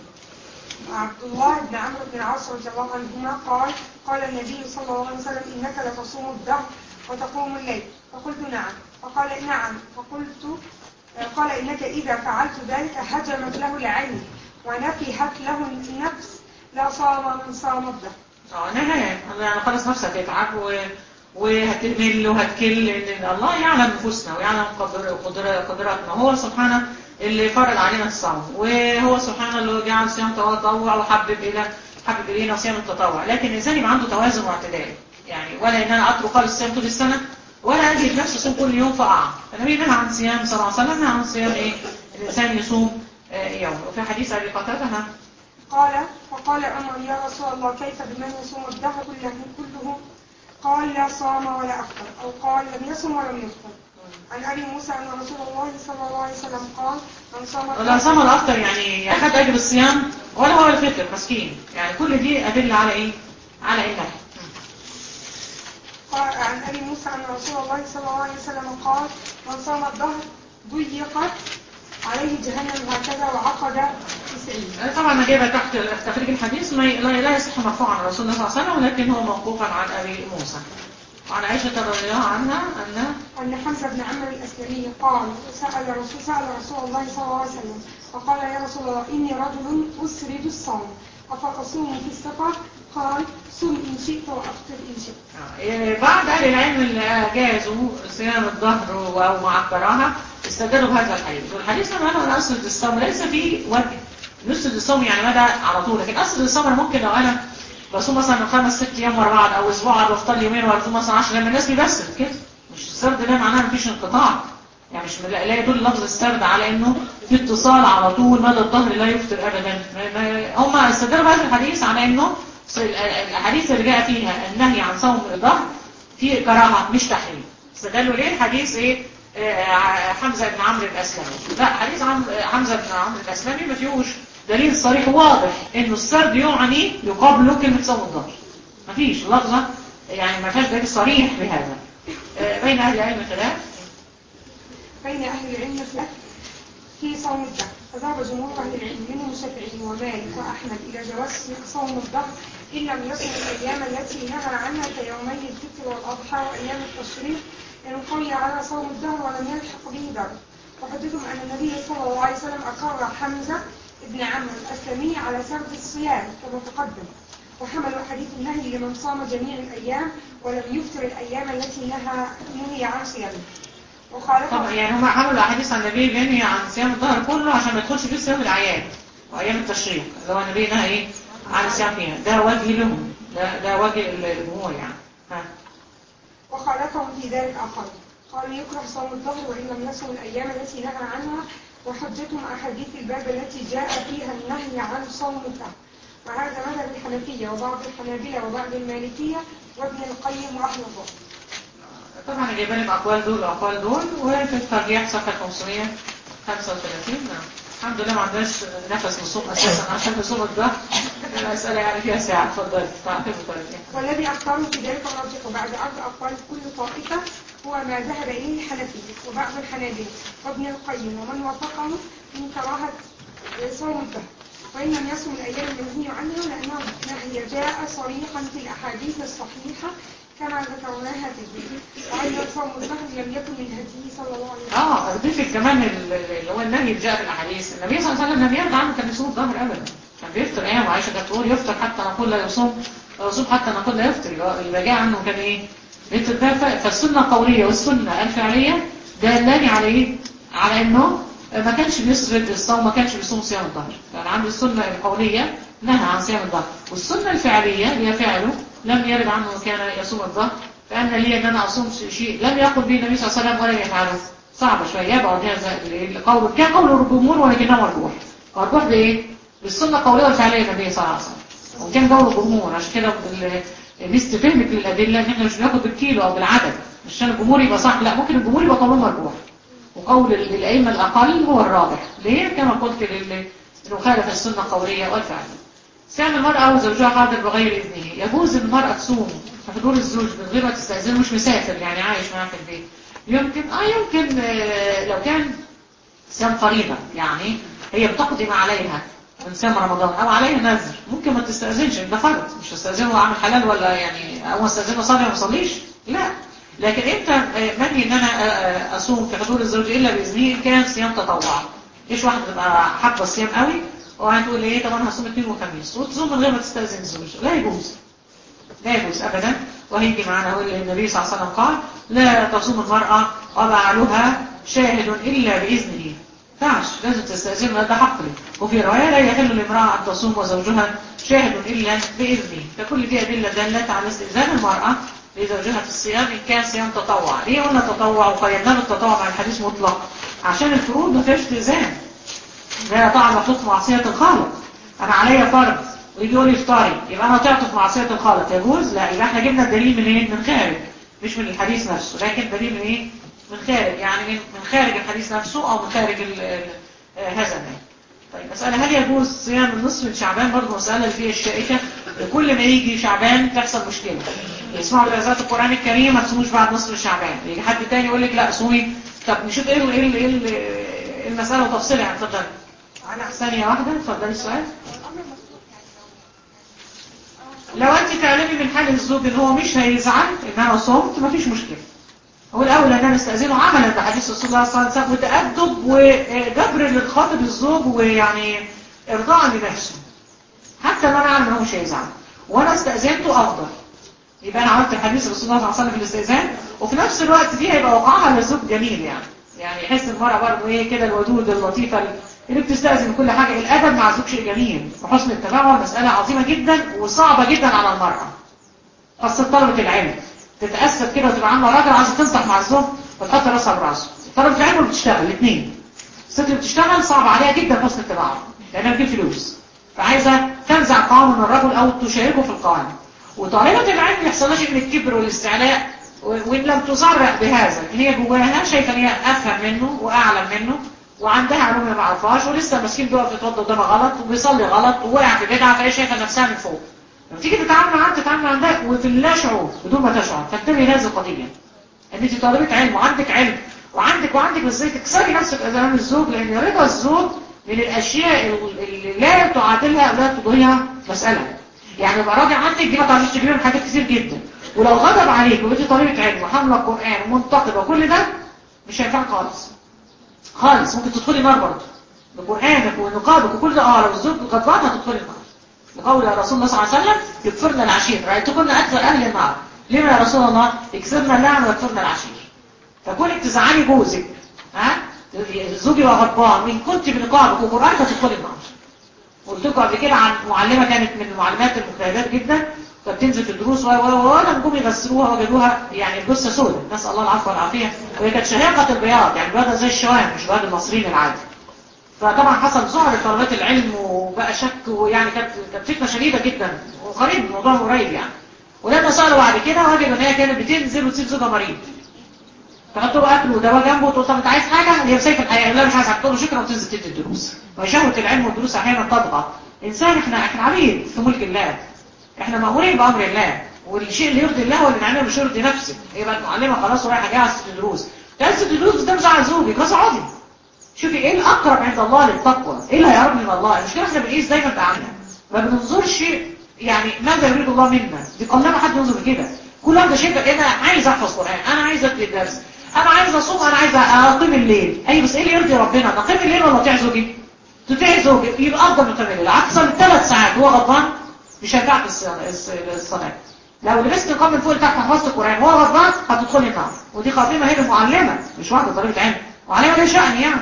عبد الله بن عمرو بن العاص رضي الله عنهما قال قال النبي صلى الله عليه وسلم إنك لتصوم الدهر وتقوم الليل فقلت نعم فقال نعم فقلت قال إنك إذا فعلت ذلك هجمت له العين ونفحت له النفس لا صام من صام الدهر اه نهاية يعني خلاص نفسك يتعب و... وهتمل وهتكل لان الله يعلم نفوسنا ويعلم قدر... قدر... قدراتنا هو سبحانه اللي فرض علينا الصوم وهو سبحانه اللي جعل صيام تطوع وحبب الى حبب الينا صيام التطوع لكن الانسان يبقى عنده توازن واعتدال يعني ولا ان انا اترك خالص الصيام طول السنه ولا اجي نفسي اصوم كل يوم فاقع النبي نهى عن صيام صلى الله عليه وسلم نهى عن صيام ايه الانسان يصوم آه يوم وفي حديث ابي قتاده ها قال فقال عمر يا رسول الله كيف بمن يصوم الدهر كله كله قال لا صام ولا أفطر أو قال لم يصم ولم يفطر عن أبي موسى أن رسول الله صلى الله عليه وسلم قال من صام ولا صام ولا افطر يعني اخذ اجر الصيام ولا هو الفطر مسكين يعني كل دي ادله على ايه على ايه النهي قال عن أبي موسى أن رسول الله صلى الله عليه وسلم قال من صام الدهر ضيقت عليه جهنم هكذا وعقد تسعين طبعا انا جايبه تحت تخريج الحديث ما لا لا يصح مرفوعا عن رسول الله صلى الله عليه وسلم ولكن هو موقوفا عن ابي موسى وعن عائشه رضي الله عنها ان أن حمزة بن عمرو الأسلمي قال سأل رسول سأل رسول الله صلى الله عليه وسلم فقال يا رسول الله إني رجل أسرد الصوم أفأصوم في السفر قال صم إن شئت وأفطر إن شئت آه، بعض اهل العلم اللي جازوا صيام الظهر او معكراها استدلوا بهذا الحديث والحديث لما انا اسرد الصوم ليس فيه وجه نسرد الصوم يعني مدى على طول لكن اسرد الصوم انا ممكن لو انا بصوم مثلا خمس ست ايام ورا بعض او اسبوع او افطر يومين ولا بصوم مثلا 10 لما الناس بيبسط كده مش السرد ده معناه مفيش انقطاع يعني مش لا لا يدل لفظ السرد على انه في اتصال على طول مدى الظهر لا يفطر ابدا ما- ما- هم استدلوا بهذا الحديث على انه الاحاديث اللي جاء فيها النهي عن صوم الظهر في كراهه مش تحريم استدلوا ليه الحديث ايه آه، حمزه بن عمرو الاسلمي لا حديث عم حمزه بن عمرو الاسلمي ما فيهوش دليل صريح واضح انه السرد يعني يقابله كلمه صوم الظهر ما فيش لفظه يعني ما فيهاش دليل صريح بهذا آه، بين اهل العلم خلاف بين أهل العلم في في صوم الدهر فذهب جمهور أهل العلم منهم الشافعي ومالك وأحمد إلى جواز صوم الدهر إن لم يصم الأيام التي نهى عنها كيومي الفطر والأضحى وأيام التشريق إن قوي على صوم الدهر ولم يلحق به ضرر وحدثهم أن النبي صلى الله عليه وسلم أقر حمزة بن عمرو الأسلمي على سرد الصيام كما تقدم وحملوا حديث النهي لمن صام جميع الأيام ولم يفطر الأيام التي نهى نهي عن صيامها وخالف طبعا يعني هم عملوا احاديث عن النبي بينهي عن صيام الظهر كله عشان ما يدخلش فيه صيام الاعياد وايام التشريق اللي هو النبي نهى ايه عن الصيام فيها ده وجه لهم ده ده وجه الجمهور يعني ها وخالفهم في ذلك آخر قالوا يكره صوم الظهر وإن لم يصم الأيام التي نهى عنها وحجتهم أحاديث الباب التي جاء فيها النهي عن صوم الظهر وهذا مذهب الحنفية وبعض الحنابلة وبعض المالكية وابن القيم ورحمه الله طبعا انا جايبه لك اقوال دول واقوال دول وفي الترجيح صفحه 535 نعم الحمد لله ما عندناش نفس نصوم اساسا عشان نصوم الظهر المساله يعني فيها ساعه اتفضلي تعقيب الترجيح والذي أختاره في ذلك الراجح وبعد عرض أقوال كل طائفة هو ما ذهب إليه الحنفية وبعض الحنابلة وابن القيم ومن وافقه من كراهة صوم الظهر وإن لم يصم الأيام المنهي عنها لأنه نهي جاء صريحا في الأحاديث الصحيحة كما ذكرناها في الفيديو وأن صوم الظهر لم يكن من هديه صلى الله عليه وسلم اه اضيف كمان ال- ال- اللي هو النهي اللي جاء في الاحاديث النبي صلى الله عليه وسلم لم يرضى عنه كان يصوم الظهر ابدا كان بيفطر ايام وعائشه كانت تقول يفطر حتى نقول لا يصوم يصوم حتى نقول لا يفطر يبقى اللي جاء عنه كان ايه بيفطر ده ف- فالسنه القوليه والسنه الفعليه دلاني على ايه على انه ما كانش بيسرد الصوم ما كانش بيصوم صيام الظهر كان عنده السنه القوليه نهى عن صيام الظهر والسنه الفعليه اللي هي فعله لم يرد عنه كان يصوم الظهر فان لي ان انا اصوم شيء لم يقل به النبي صلى الله عليه وسلم ولم يفعله صعبة شوية يبقى هذا القول كان قول الجمهور ولكنه مرجوح مرجوح بايه؟ بالسنة القولية والفعلية النبي صلى الله عليه وسلم وكان قول الجمهور عشان كده ميزة فهمك للأدلة ان احنا مش بناخد بالكيلو او بالعدد مش عشان الجمهور يبقى صح لا ممكن الجمهور يبقى قوله مرجوح وقول الأئمة الأقل هو الراجح ليه؟ كما قلت لل- انه خالف السنة القولية والفعلية سام المرأة وزوجها حاضر بغير إذنه يجوز المرأة تصوم في حضور الزوج من غير ما تستأذنه مش مسافر يعني عايش معاه في البيت يمكن اه يمكن آه، لو كان صيام فريضة يعني هي بتقضي ما عليها من صيام رمضان او عليها نذر ممكن ما تستأذنش ده فرض مش تستأذنه وعامل حلال ولا يعني او استأذنه صلي وما صليش لا لكن انت آه، منهي ان انا آه، آه، اصوم في حضور الزوج الا باذنه ان كان صيام تطوع ايش واحده تبقى حابه الصيام قوي وهتقول ايه طب انا هصوم اثنين وخميس وتصوم من غير ما تستأذن الزوج لا يجوز لا يجوز أبدا وهيجي معنا هو اللي النبي صلى الله عليه وسلم قال لا تصوم المرأة وبعلها شاهد إلا بإذنه تعش لازم تستأذن ده حق لي وفي رواية لا يحل لامرأة أن تصوم وزوجها شاهد إلا بإذنه فكل دي أدلة دلت على استئذان المرأة لزوجها في الصيام إن كان صيام تطوع ليه قلنا تطوع وقيدنا التطوع مع الحديث مطلق عشان الفروض ما فيهاش استئذان لا طبعا مخلوق معصية الخالق أنا عليا فرض ويجي يقول لي افطاري يبقى أنا طلعت في معصية الخالق يجوز؟ لا يبقى احنا جبنا الدليل منين؟ من خارج مش من الحديث نفسه لكن دليل من ايه؟ من خارج يعني من من خارج الحديث نفسه أو من خارج ال- ال- آه، هذا النهي طيب مسألة هل يجوز صيام النصف من شعبان برضه مسألة اللي فيها الشائكة كل ما يجي شعبان تحصل مشكلة يسمعوا دراسات القرآن الكريم ما تصوموش بعد نصف شعبان يجي حد تاني يقول لك لا صومي طب نشوف ايه ال- ايه ال- ايه ال- المسألة وتفصيلها يعني اتفضل ثانية واحدة اتفضلي السؤال لو انت تعلمي من حال الزوج ان هو مش هيزعل ان انا صمت مفيش مشكلة هو الاول ان انا استاذنه عملا بحديث رسول الله صلى الله عليه وسلم وتأدب وجبر للخاطب الزوج ويعني ارضاء لنفسه حتى لو انا اعلم ان هو مش هيزعل وانا استاذنته افضل يبقى انا عملت الحديث رسول الله صلى الله عليه وسلم في الاستئذان وفي نفس الوقت دي هيبقى وقعها للزوج جميل يعني يعني يحس المرأة برضه ايه كده الودود اللطيفة اللي بتستأذن كل حاجة الأدب مع الزوج شيء جميل وحسن التفاعل مسألة عظيمة جدا وصعبة جدا على المرأة خاصة طلبة العلم تتأسف كده وتبقى عاملة راجل عايزة تنصح مع الزوج وتحط راسها براسه طلبة العلم بتشتغل الاثنين الست اللي بتشتغل صعب عليها جدا حسن التفاعل لأنها بتجيب فلوس فعايزة تنزع القوام من الرجل أو تشاركه في القوام وطالبة العلم ما يحصلهاش من الكبر والاستعلاء و- وإن لم تصرح بهذا إن هي جواها شايفة إن هي أفهم منه وأعلم منه وعندها علوم ما معرفهاش ولسه مسكين بيقف يتوضى قدامها غلط وبيصلي غلط ووقع في بدعة فهي شايفة نفسها من فوق لما تيجي تتعامل معاه تتعامل مع ده وفي اللا شعور بدون ما تشعر تنتبه لهذه القضية ان انت طالبة علم وعندك علم وعندك وعندك ازاي تكسري نفسك امام الزوج لان رضا الزوج من الاشياء اللي لا تعادلها او لا تضيها مسألة يعني يبقى راجع عندك دي ما تعرفش تجيبها من حاجات كتير جدا ولو غضب عليك وبنتي طالبة علم وحاملة القرآن ومنتقدة وكل ده مش هينفعك خالص خالص ممكن تدخلي نار برضه بقرآنك ونقابك وكل ده اه لو الزوج غضبان هتدخلي النار لقول يا رسول الله صلى الله عليه وسلم يكفرنا العشير رأيتكن أكثر أهل النار لما يا رسول الله يكسرنا اللعن ويكفرنا العشير فكونك تزعلي جوزك ها زوجي وغضبان وإن كنت بنقابك وقرآنك هتدخلي النار قلت لكم قبل كده عن معلمة كانت من المعلمات المجتهدات جدا كانت تنزل في الدروس و و و لما جم يغسلوها وجدوها يعني الجثه سوداء نسال الله العفو والعافيه وهي كانت شهيقه البياض يعني بياضه زي الشوام مش بياض المصريين العادي فطبعا حصل ذعر لطلبات العلم وبقى شك ويعني كانت كانت فتنه شديده جدا وقريب الموضوع قريب يعني ولما سالوا بعد كده وجدوا ان هي كانت بتنزل وتسيب زوجها مريض فقلت له اكل ودواء جنبه وتقول طب انت عايز حاجه هي سايفه الحياه لا مش عايز حاجه تقول له شكرا وتنزل تدي الدروس وشهوه العلم والدروس احيانا تطغى انسان احنا احنا عبيد في ملك الله احنا مأمورين بأمر الله والشيء اللي يرضي الله هو اللي نعمله مش يرضي نفسك يبقى المعلمة خلاص ورايحة جايه على ست دروس جلسة الدروس ده مزعل زوجك بس اقعدي شوفي ايه الأقرب عند الله للتقوى ايه اللي هيقرب من الله المشكلة احنا بنقيس دايما بعملنا ما بننظرش يعني ماذا يريد الله منا دي قلما حد ينظر كده كل واحدة شايفة انا عايز احفظ قرآن انا عايز ادي الدرس انا عايز اصوم انا عايز اقيم الليل اي بس ايه اللي يرضي ربنا نقيم الليل ولا اطيع زوجي تطيع زوجك يبقى افضل من قيام الليل عكس الثلاث ساعات هو غضبان مش هينفعك الصلاة لو لبست نقاب من فوق لتحت حفظت القرآن وهو غضبان هتدخلي النار ودي خاتمة هي المعلمة مش واحدة طريقة علم معلمة ليه شأن يعني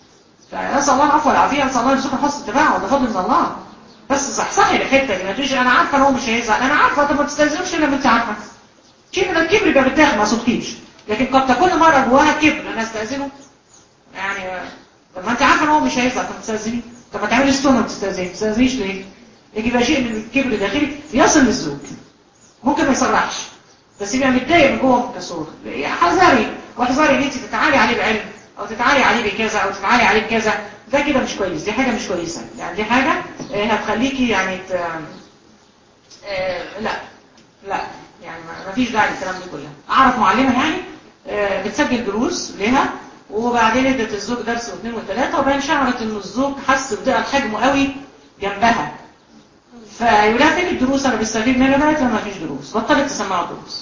فنسأل الله العفو والعافية نسأل الله يرزقنا حسن التباع وده فضل من الله بس صحصحي الحتة دي ما تقوليش انا عارفة ان هو مش هيزعل انا عارفة طب ما تستلزمش لما انت عارفة شيء من الكبر يبقى بالداخل ما صدقيش لكن قد تكون المرأة جواها كبر انا استأذنه يعني آه، طب ما انت عارفه ان هو مش هيزعل طب تستأذني طب ما تعملي السنه ما تستأذني ما تستأذنيش ليه يجي يبقى شيء من الكبر الداخلي يصل للزوج ممكن ما يصرحش بس يبقى متضايق من جوه مكسور حذري واحذري ان انت تتعالي عليه بعلم او تتعالي عليه بكذا او تتعالي عليه بكذا ده كده مش كويس دي حاجه مش كويسه يعني دي حاجه آه، هتخليكي يعني ت... آه، لا لا يعني ما ما فيش داعي للكلام ده كله اعرف معلمه يعني آه، بتسجل دروس لها وبعدين ادت الزوج درس واثنين وثلاثه وبعدين شعرت ان الزوج حس بضيق حجمه قوي جنبها فيقول لها فين الدروس انا بستفيد منها بقت ما فيش دروس بطلت تسمعه دروس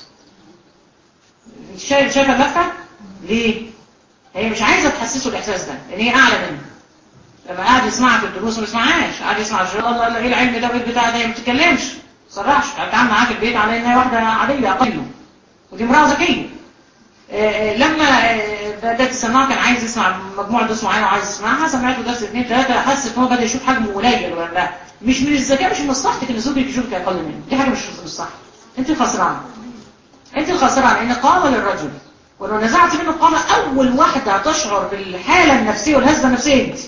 شايف شايفه اللفه ليه هي مش عايزه تحسسه الاحساس ده ان هي اعلى منه لما قاعد يسمعها في الدروس ما يسمعهاش قاعد يسمع الشيء الله الله ايه العلم ده وايه البتاع ده هي ما بتتكلمش ما تصرحش بتتعامل معاه في البيت على انها واحده عاديه اقل ودي امراه ذكيه آه، آه، لما آه، بدات تسمعه كان عايز يسمع مجموعه دروس معينه وعايز يسمعها سمعته درس اثنين ثلاثه حس ان هو بدا يشوف حجمه قليل ولا مش من الذكاء مش من مصلحتك ان زوجك يشوفك اقل منه دي حاجه مش مش صح انت خسرانه انت الخسرانه ان قامه للرجل ولو نزعت منه القامه اول واحده هتشعر بالحاله النفسيه والهزه النفسيه انت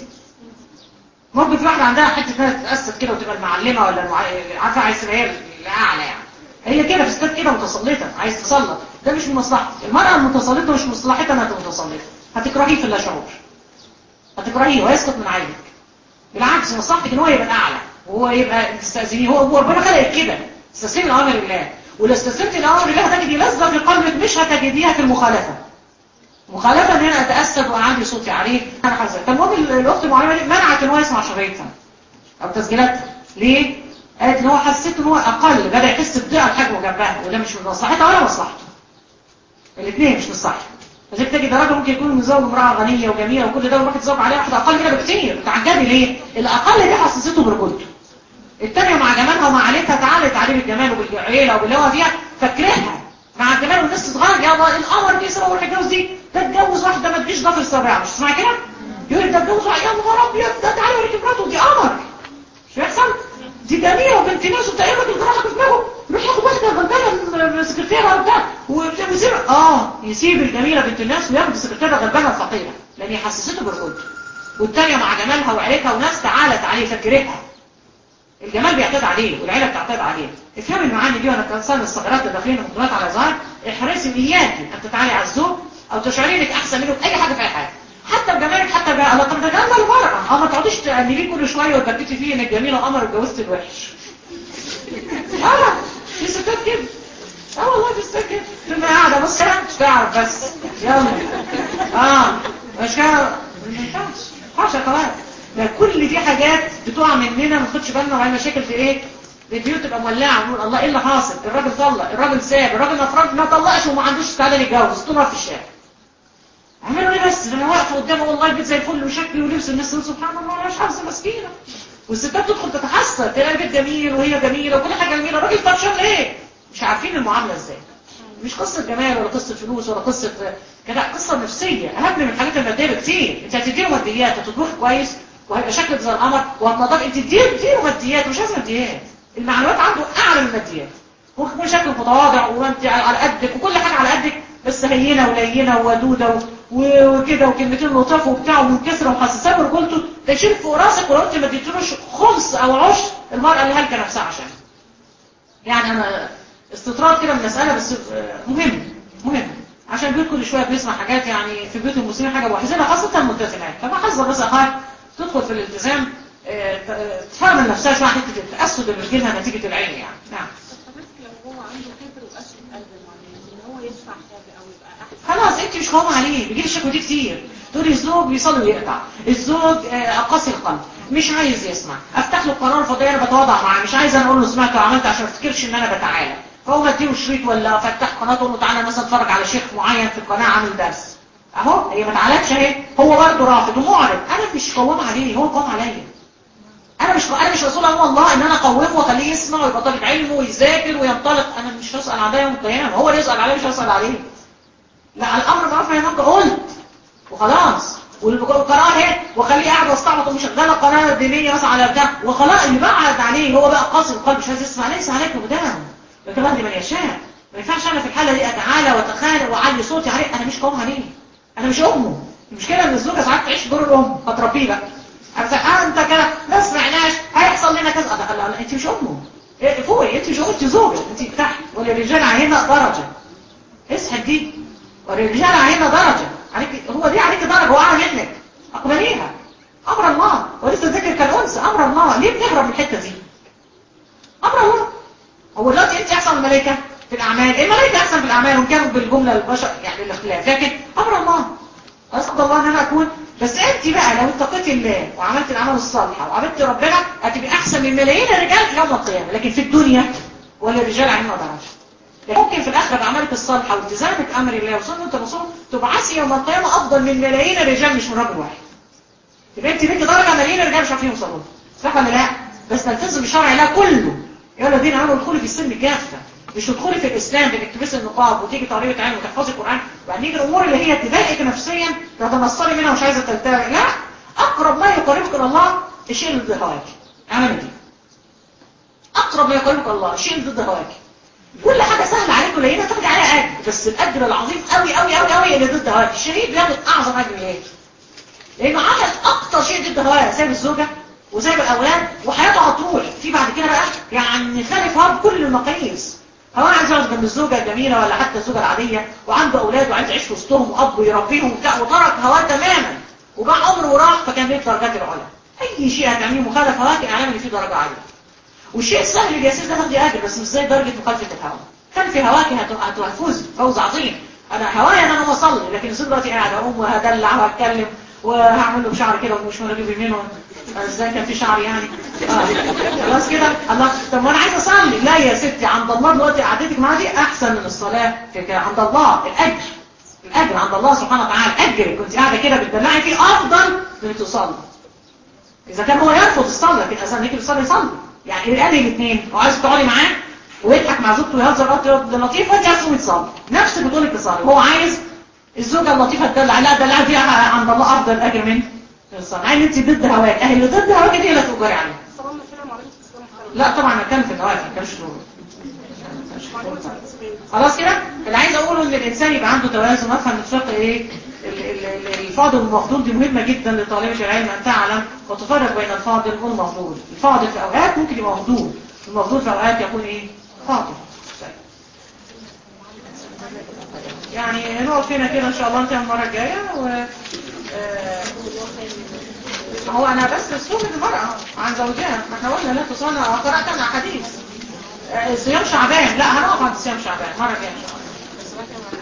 ممكن في واحده عندها حته انها تتاسد كده وتبقى المعلمه ولا المع... عارفه عايز تبقى هي الاعلى يعني هي كده في ستات كده متسلطه عايز تسلط ده مش من مصلحتك المراه المتسلطه مش مصلحتها انها تبقى متسلطه هتكرهيه في اللا شعور هتكرهيه ويسقط من عينك بالعكس مصلحتك ان هو يبقى الاعلى وهو يبقى تستاذنيه هو هو ربنا خلقك كده استسلمي لاوامر الله ولو استسلمت لاوامر الله هتجدي لذه في قلبك مش هتجديها في المخالفه مخالفه ان انا اتاسد واعلي صوتي عليه انا حذر فالمهم الاخت المعلمه دي منعت ان هو يسمع شرايطها او تسجيلاتها ليه قالت ان هو حسيت ان هو اقل بدا يحس بضيق الحجم جنبها وده مش من مصلحتها ولا مصلحته الاثنين مش مصلحته لذلك تجد راجل ممكن يكون متزوج امراه غنيه وجميله وكل ده ويروح يتزوج عليها واحده اقل كده بكتير تعجبي ليه الاقل دي حسسته برجولته التانية مع جمالها ومع عيلتها تعالت عليه بالجمال وبالعيله وباللي هو فيها فاكرها مع الجمال والناس تتغير يا الله القمر دي سوا والحجوز دي ده اتجوز واحده ما تجيش ضفر السابعه مش تسمعي كده يقول ده اتجوز واحد يا نهار ابيض ده تعالى وريك مراته دي قمر مش بيحصل دي جميله وبنت ناس وبتاع الراجل جراحه في دماغه يروح ياخد واحده غلبانه من السكرتيره وبتاع ويسيب اه يسيب الجميله بنت الناس وياخد السكرتيره غلبانه الفقيره لان هي حسسته برجولته والتانية مع جمالها وعيلتها وناس تعالت عليه فاكرتها الجمال بيعتاد عليه والعيله بتعتاد عليه افهمي المعاني دي وانا كانسان الصغيرات اللي داخلين مقدمات على ظهر احرصي اياكي ان تتعالي على الزوج او تشعري انك احسن منه في اي حاجه في اي حاجه حتى بجمالك حتى بقى الله طب ده جمال المرأة اه ما تقعديش تقلبيه كل شويه وتبكتي فيه انك جميله قمر اتجوزت الوحش اه في ستات كده اه والله في ستات كده تبقى قاعده بص كده مش تعرف بس يلا اه مش كده ما ينفعش ما ينفعش يا اخوات ده كل دي حاجات بتقع مننا ما ناخدش بالنا وعلى مشاكل في ايه البيوت تبقى مولعه ونقول الله ايه اللي حاصل الراجل طلق الراجل ساب الراجل ما فرج ما طلقش وما عندوش استعداد يتجوز طول في الشارع عملوا ايه بس انا واقفه قدامه والله البيت زي الفل وشكلي ولبس الناس تقول سبحان الله مش حافظه مسكينه والستات تدخل تتحسر تلاقي البيت جميل وهي جميله وكل حاجه جميله الراجل طفشان ليه مش عارفين المعامله ازاي مش قصه جمال ولا قصه فلوس ولا قصه كده قصه نفسيه اهم من الحاجات الماديه بكتير انت هتديله ماديات هتطبخ كويس وهيبقى شكلك زي القمر وهتنضف انت تديله ماديات مش عايز ماديات المعنويات عنده اعلى من الماديات هو شكله متواضع وانت على قدك وكل حاجه على قدك بس هينه ولينه وودوده وكده وكلمتين لطاف وبتاع ومنكسره ومحسساه برجولته تشيل فوق راسك ولو انت ما اديتلوش خمس او عشر المراه اللي هلكه نفسها عشان يعني انا استطراد كده من المساله بس مهم مهم عشان البيوت كل شويه بنسمع حاجات يعني في بيوت المسلمين حاجه محزنه خاصه الملتزمات فما حذر بس اخوات تدخل في الالتزام تفهم نفسها شويه حته التاسد اللي بيجيلها نتيجه العين يعني نعم لو هو عنده كبر وقسوة قلب معين ان هو يدفع حاجة او يبقى احسن خلاص انت مش قوامه عليه بيجي لي الشكوى دي كتير تقولي الزوج بيصلي ويقطع الزوج آه، قاسي القلب مش عايز يسمع افتح له القناه الفضائيه انا بتواضع معاه مش عايز انا اقول له سمعت وعملت عشان ما افتكرش ان انا بتعالى فهو اديله شريط ولا افتح قناه اقول له تعالى مثلا اتفرج على شيخ معين في القناه عامل درس اهو هي ما اتعالتش اهي هو برضه رافض ومعرض انا مش قوام عليه هو قوام عليا انا مش انا مش رسول الله والله ان انا اقومه واخليه يسمع ويبقى طالب علم ويذاكر وينطلق انا مش هسال عليه يوم القيامه هو اللي يسال عليه مش هسال عليه لا الامر معروف يا مكه قلت وخلاص والقناه اهي واخليه قاعد واستعبط ومشغله قناه دينيه مثلا على بتاع وخلاص اللي بعد عليه هو بقى قاسي القلب مش عايز يسمع ليس عليك قدام لكن الله من يشاء ما ينفعش انا في الحاله دي اتعالى واتخانق واعلي صوتي عليه انا مش قومها ليه انا مش امه المشكله ان الزوجه ساعات تعيش دور الام هتربيه بقى أنت آه انت كده ما سمعناش هيحصل لنا كذا لا لا لا انت مش امه إيه، فوقي انت مش انت زوجه انت تحت وللرجال علينا درجه اسحب دي وللرجال علينا درجه عليك هو دي عليك درجه هو اعلى منك اقبليها امر الله ولسه ذكر كالانثى امر الله ليه بنهرب من الحته دي امر الله هو دلوقتي انت احسن من الملائكه في الاعمال الملائكه احسن في الاعمال وان كانوا بالجمله البشر يعني الاختلاف لكن امر الله اسال الله ان انا اكون بس انت بقى لو اتقيتي الله وعملت الاعمال الصالحه وعبدت ربنا هتبقي احسن من ملايين الرجال يوم القيامه لكن في الدنيا وللرجال علينا درجه لكن ممكن في الاخره باعمالك الصالحه والتزامك امر الله وسنه الرسول تبعثي يوم القيامه افضل من ملايين الرجال مش من رجل واحد يبقى انت ليكي درجه ملايين الرجال مش عارفين يوصلوا صح ولا لا بس تلتزم بشرع الله كله يا الذين امنوا ادخلوا في السلم كافه مش تدخلي في الاسلام بانك تلبسي النقاب وتيجي طريقه علم وتحفظي القران وبعدين يجي الامور اللي هي تضايقك نفسيا تتنصري منها ومش عايزه تلتزمي لا اقرب ما يقربك الى الله الشيء اللي ضد هواك اعملي دي اقرب ما يقربك الله الشيء اللي ضد هواك كل حاجه سهله عليك قليله تاخدي عليها اجر بس الاجر العظيم قوي قوي قوي قوي اللي ضد هواك الشريك بياخد اعظم اجر ليه لانه عمل اكتر شيء ضد هوايا سايب الزوجه وسايب الاولاد وحياته هتروح في بعد كده بقى يعني خالف هوا بكل المقاييس هو عايز يقعد جنب الزوجه الجميله ولا حتى الزوجه العاديه وعنده اولاد وعايز يعيش وسطهم واب ويربيهم وبتاع وترك هواه تماما وباع عمره وراح فكان ليه درجات العلا اي شيء هتعمليه مخالف هواك اعلم ان فيه درجه عاليه والشيء السهل اليسير ده تاخدي اجر بس مش زي درجه مخالفه الهوى كان في هواك هت- هتفوزي فوز عظيم انا هوايا ان انا اصلي لكن الزوج دلوقتي قاعد اقوم وهدلع وهتكلم وهعمل له بشعر كده ومش مرغب يمين ازاي كان في شعر يعني اه خلاص كده الله طب ما انا عايز اصلي لا يا ستي عند الله دلوقتي قعدتك معاه دي احسن من الصلاه في كده عند الله الاجر الاجر عند الله سبحانه وتعالى اجرك كنت قاعده كده بتدلعي فيه افضل من تصلي اذا كان هو يرفض الصلاه لكن اذا نيجي تصلي صلي يعني الان الاثنين هو عايز تقعدي معاه ويضحك مع زوجته ويهزر وقت لطيف وانت عايز تقومي تصلي نفسك بتقولي تصلي هو عايز الزوجه اللطيفه تدلع لا دلع فيها عند الله افضل اجر من الصلاه مع ان انت ضد هواك اهل اللي ضد هواك دي اللي تؤجري عليها صلاة فيها معرفة الإسلام محترم لا طبعا انا كان في الهواك ما كانش خلاص كده اللي عايز اقوله ان الانسان يبقى عنده توازن وافهم الفقه ايه ال- ال- ال- الفاضل والمفضول دي مهمه جدا لطالبه العلم ان تعلم وتفرق بين الفاضل والمفضول الفاضل في اوقات ممكن يبقى مفضول المفضول في اوقات يكون ايه فاضل يعني نقف هنا كده ان شاء الله نكمل المره الجايه و آه، هو انا بس اسلوب المرأة عن زوجها ما احنا قلنا لا تصنع قرأت انا حديث آه، صيام شعبان لا هنقف عند صيام شعبان مرة جاية ان شاء الله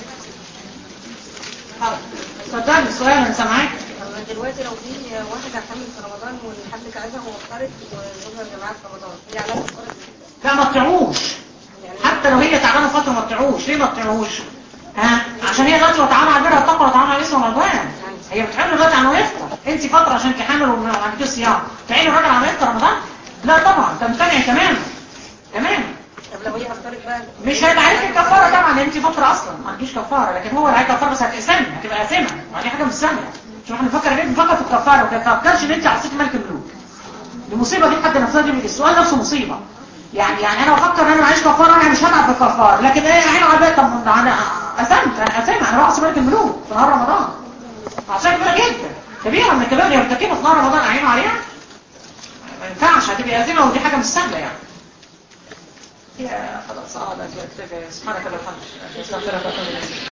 حاضر. اتفضلي السؤال انا سامعاك طب دلوقتي لو في واحدة حامل في رمضان والحد جعلها ومفترض وزوجها جماعة في رمضان هي عليها كفارة لا ما تطيعوش حتى لو هي تعبانه فتره ما تطيعوش ليه ما تطيعوش ها عشان هي دلوقتي وتعامل على البر التقوى وتعامل على اسم رمضان هي بتحب دلوقتي عن يفطر انت فتره عشان انت حامل وما عندكيش صيام تعيني الراجل على يفطر رمضان لا طبعا تمتنع تماما تماما طب لو هي أفطرت بقى مش هيبقى عليك الكفاره طبعا انت فتره اصلا ما عندكيش كفاره لكن هو اللي عليك كفاره بس هتقسمي هتبقى قاسمه ودي حاجه مش سهله شوف احنا بنفكر ليه بنفكر في الكفاره وما تفكرش ان انت عصيتي ملك الملوك دي مصيبه دي حد نفسها دي السؤال نفسه مصيبه يعني يعني انا بفكر ان انا معيش كفاره انا مش هتعب بالكفاره لكن ايه عينه على البيت طب ما انا قسمت انا قسمت انا بعصي ملك الملوك في نهار رمضان عشان كبيره جدا كبيره من الكبائر اللي مرتكبه في نهار رمضان عينه عليها ما ينفعش هتبقى قاسمه ودي حاجه مش سهله يعني يا خلاص اه لا كده سبحانك اللهم وبحمدك استغفرك واتوب اليك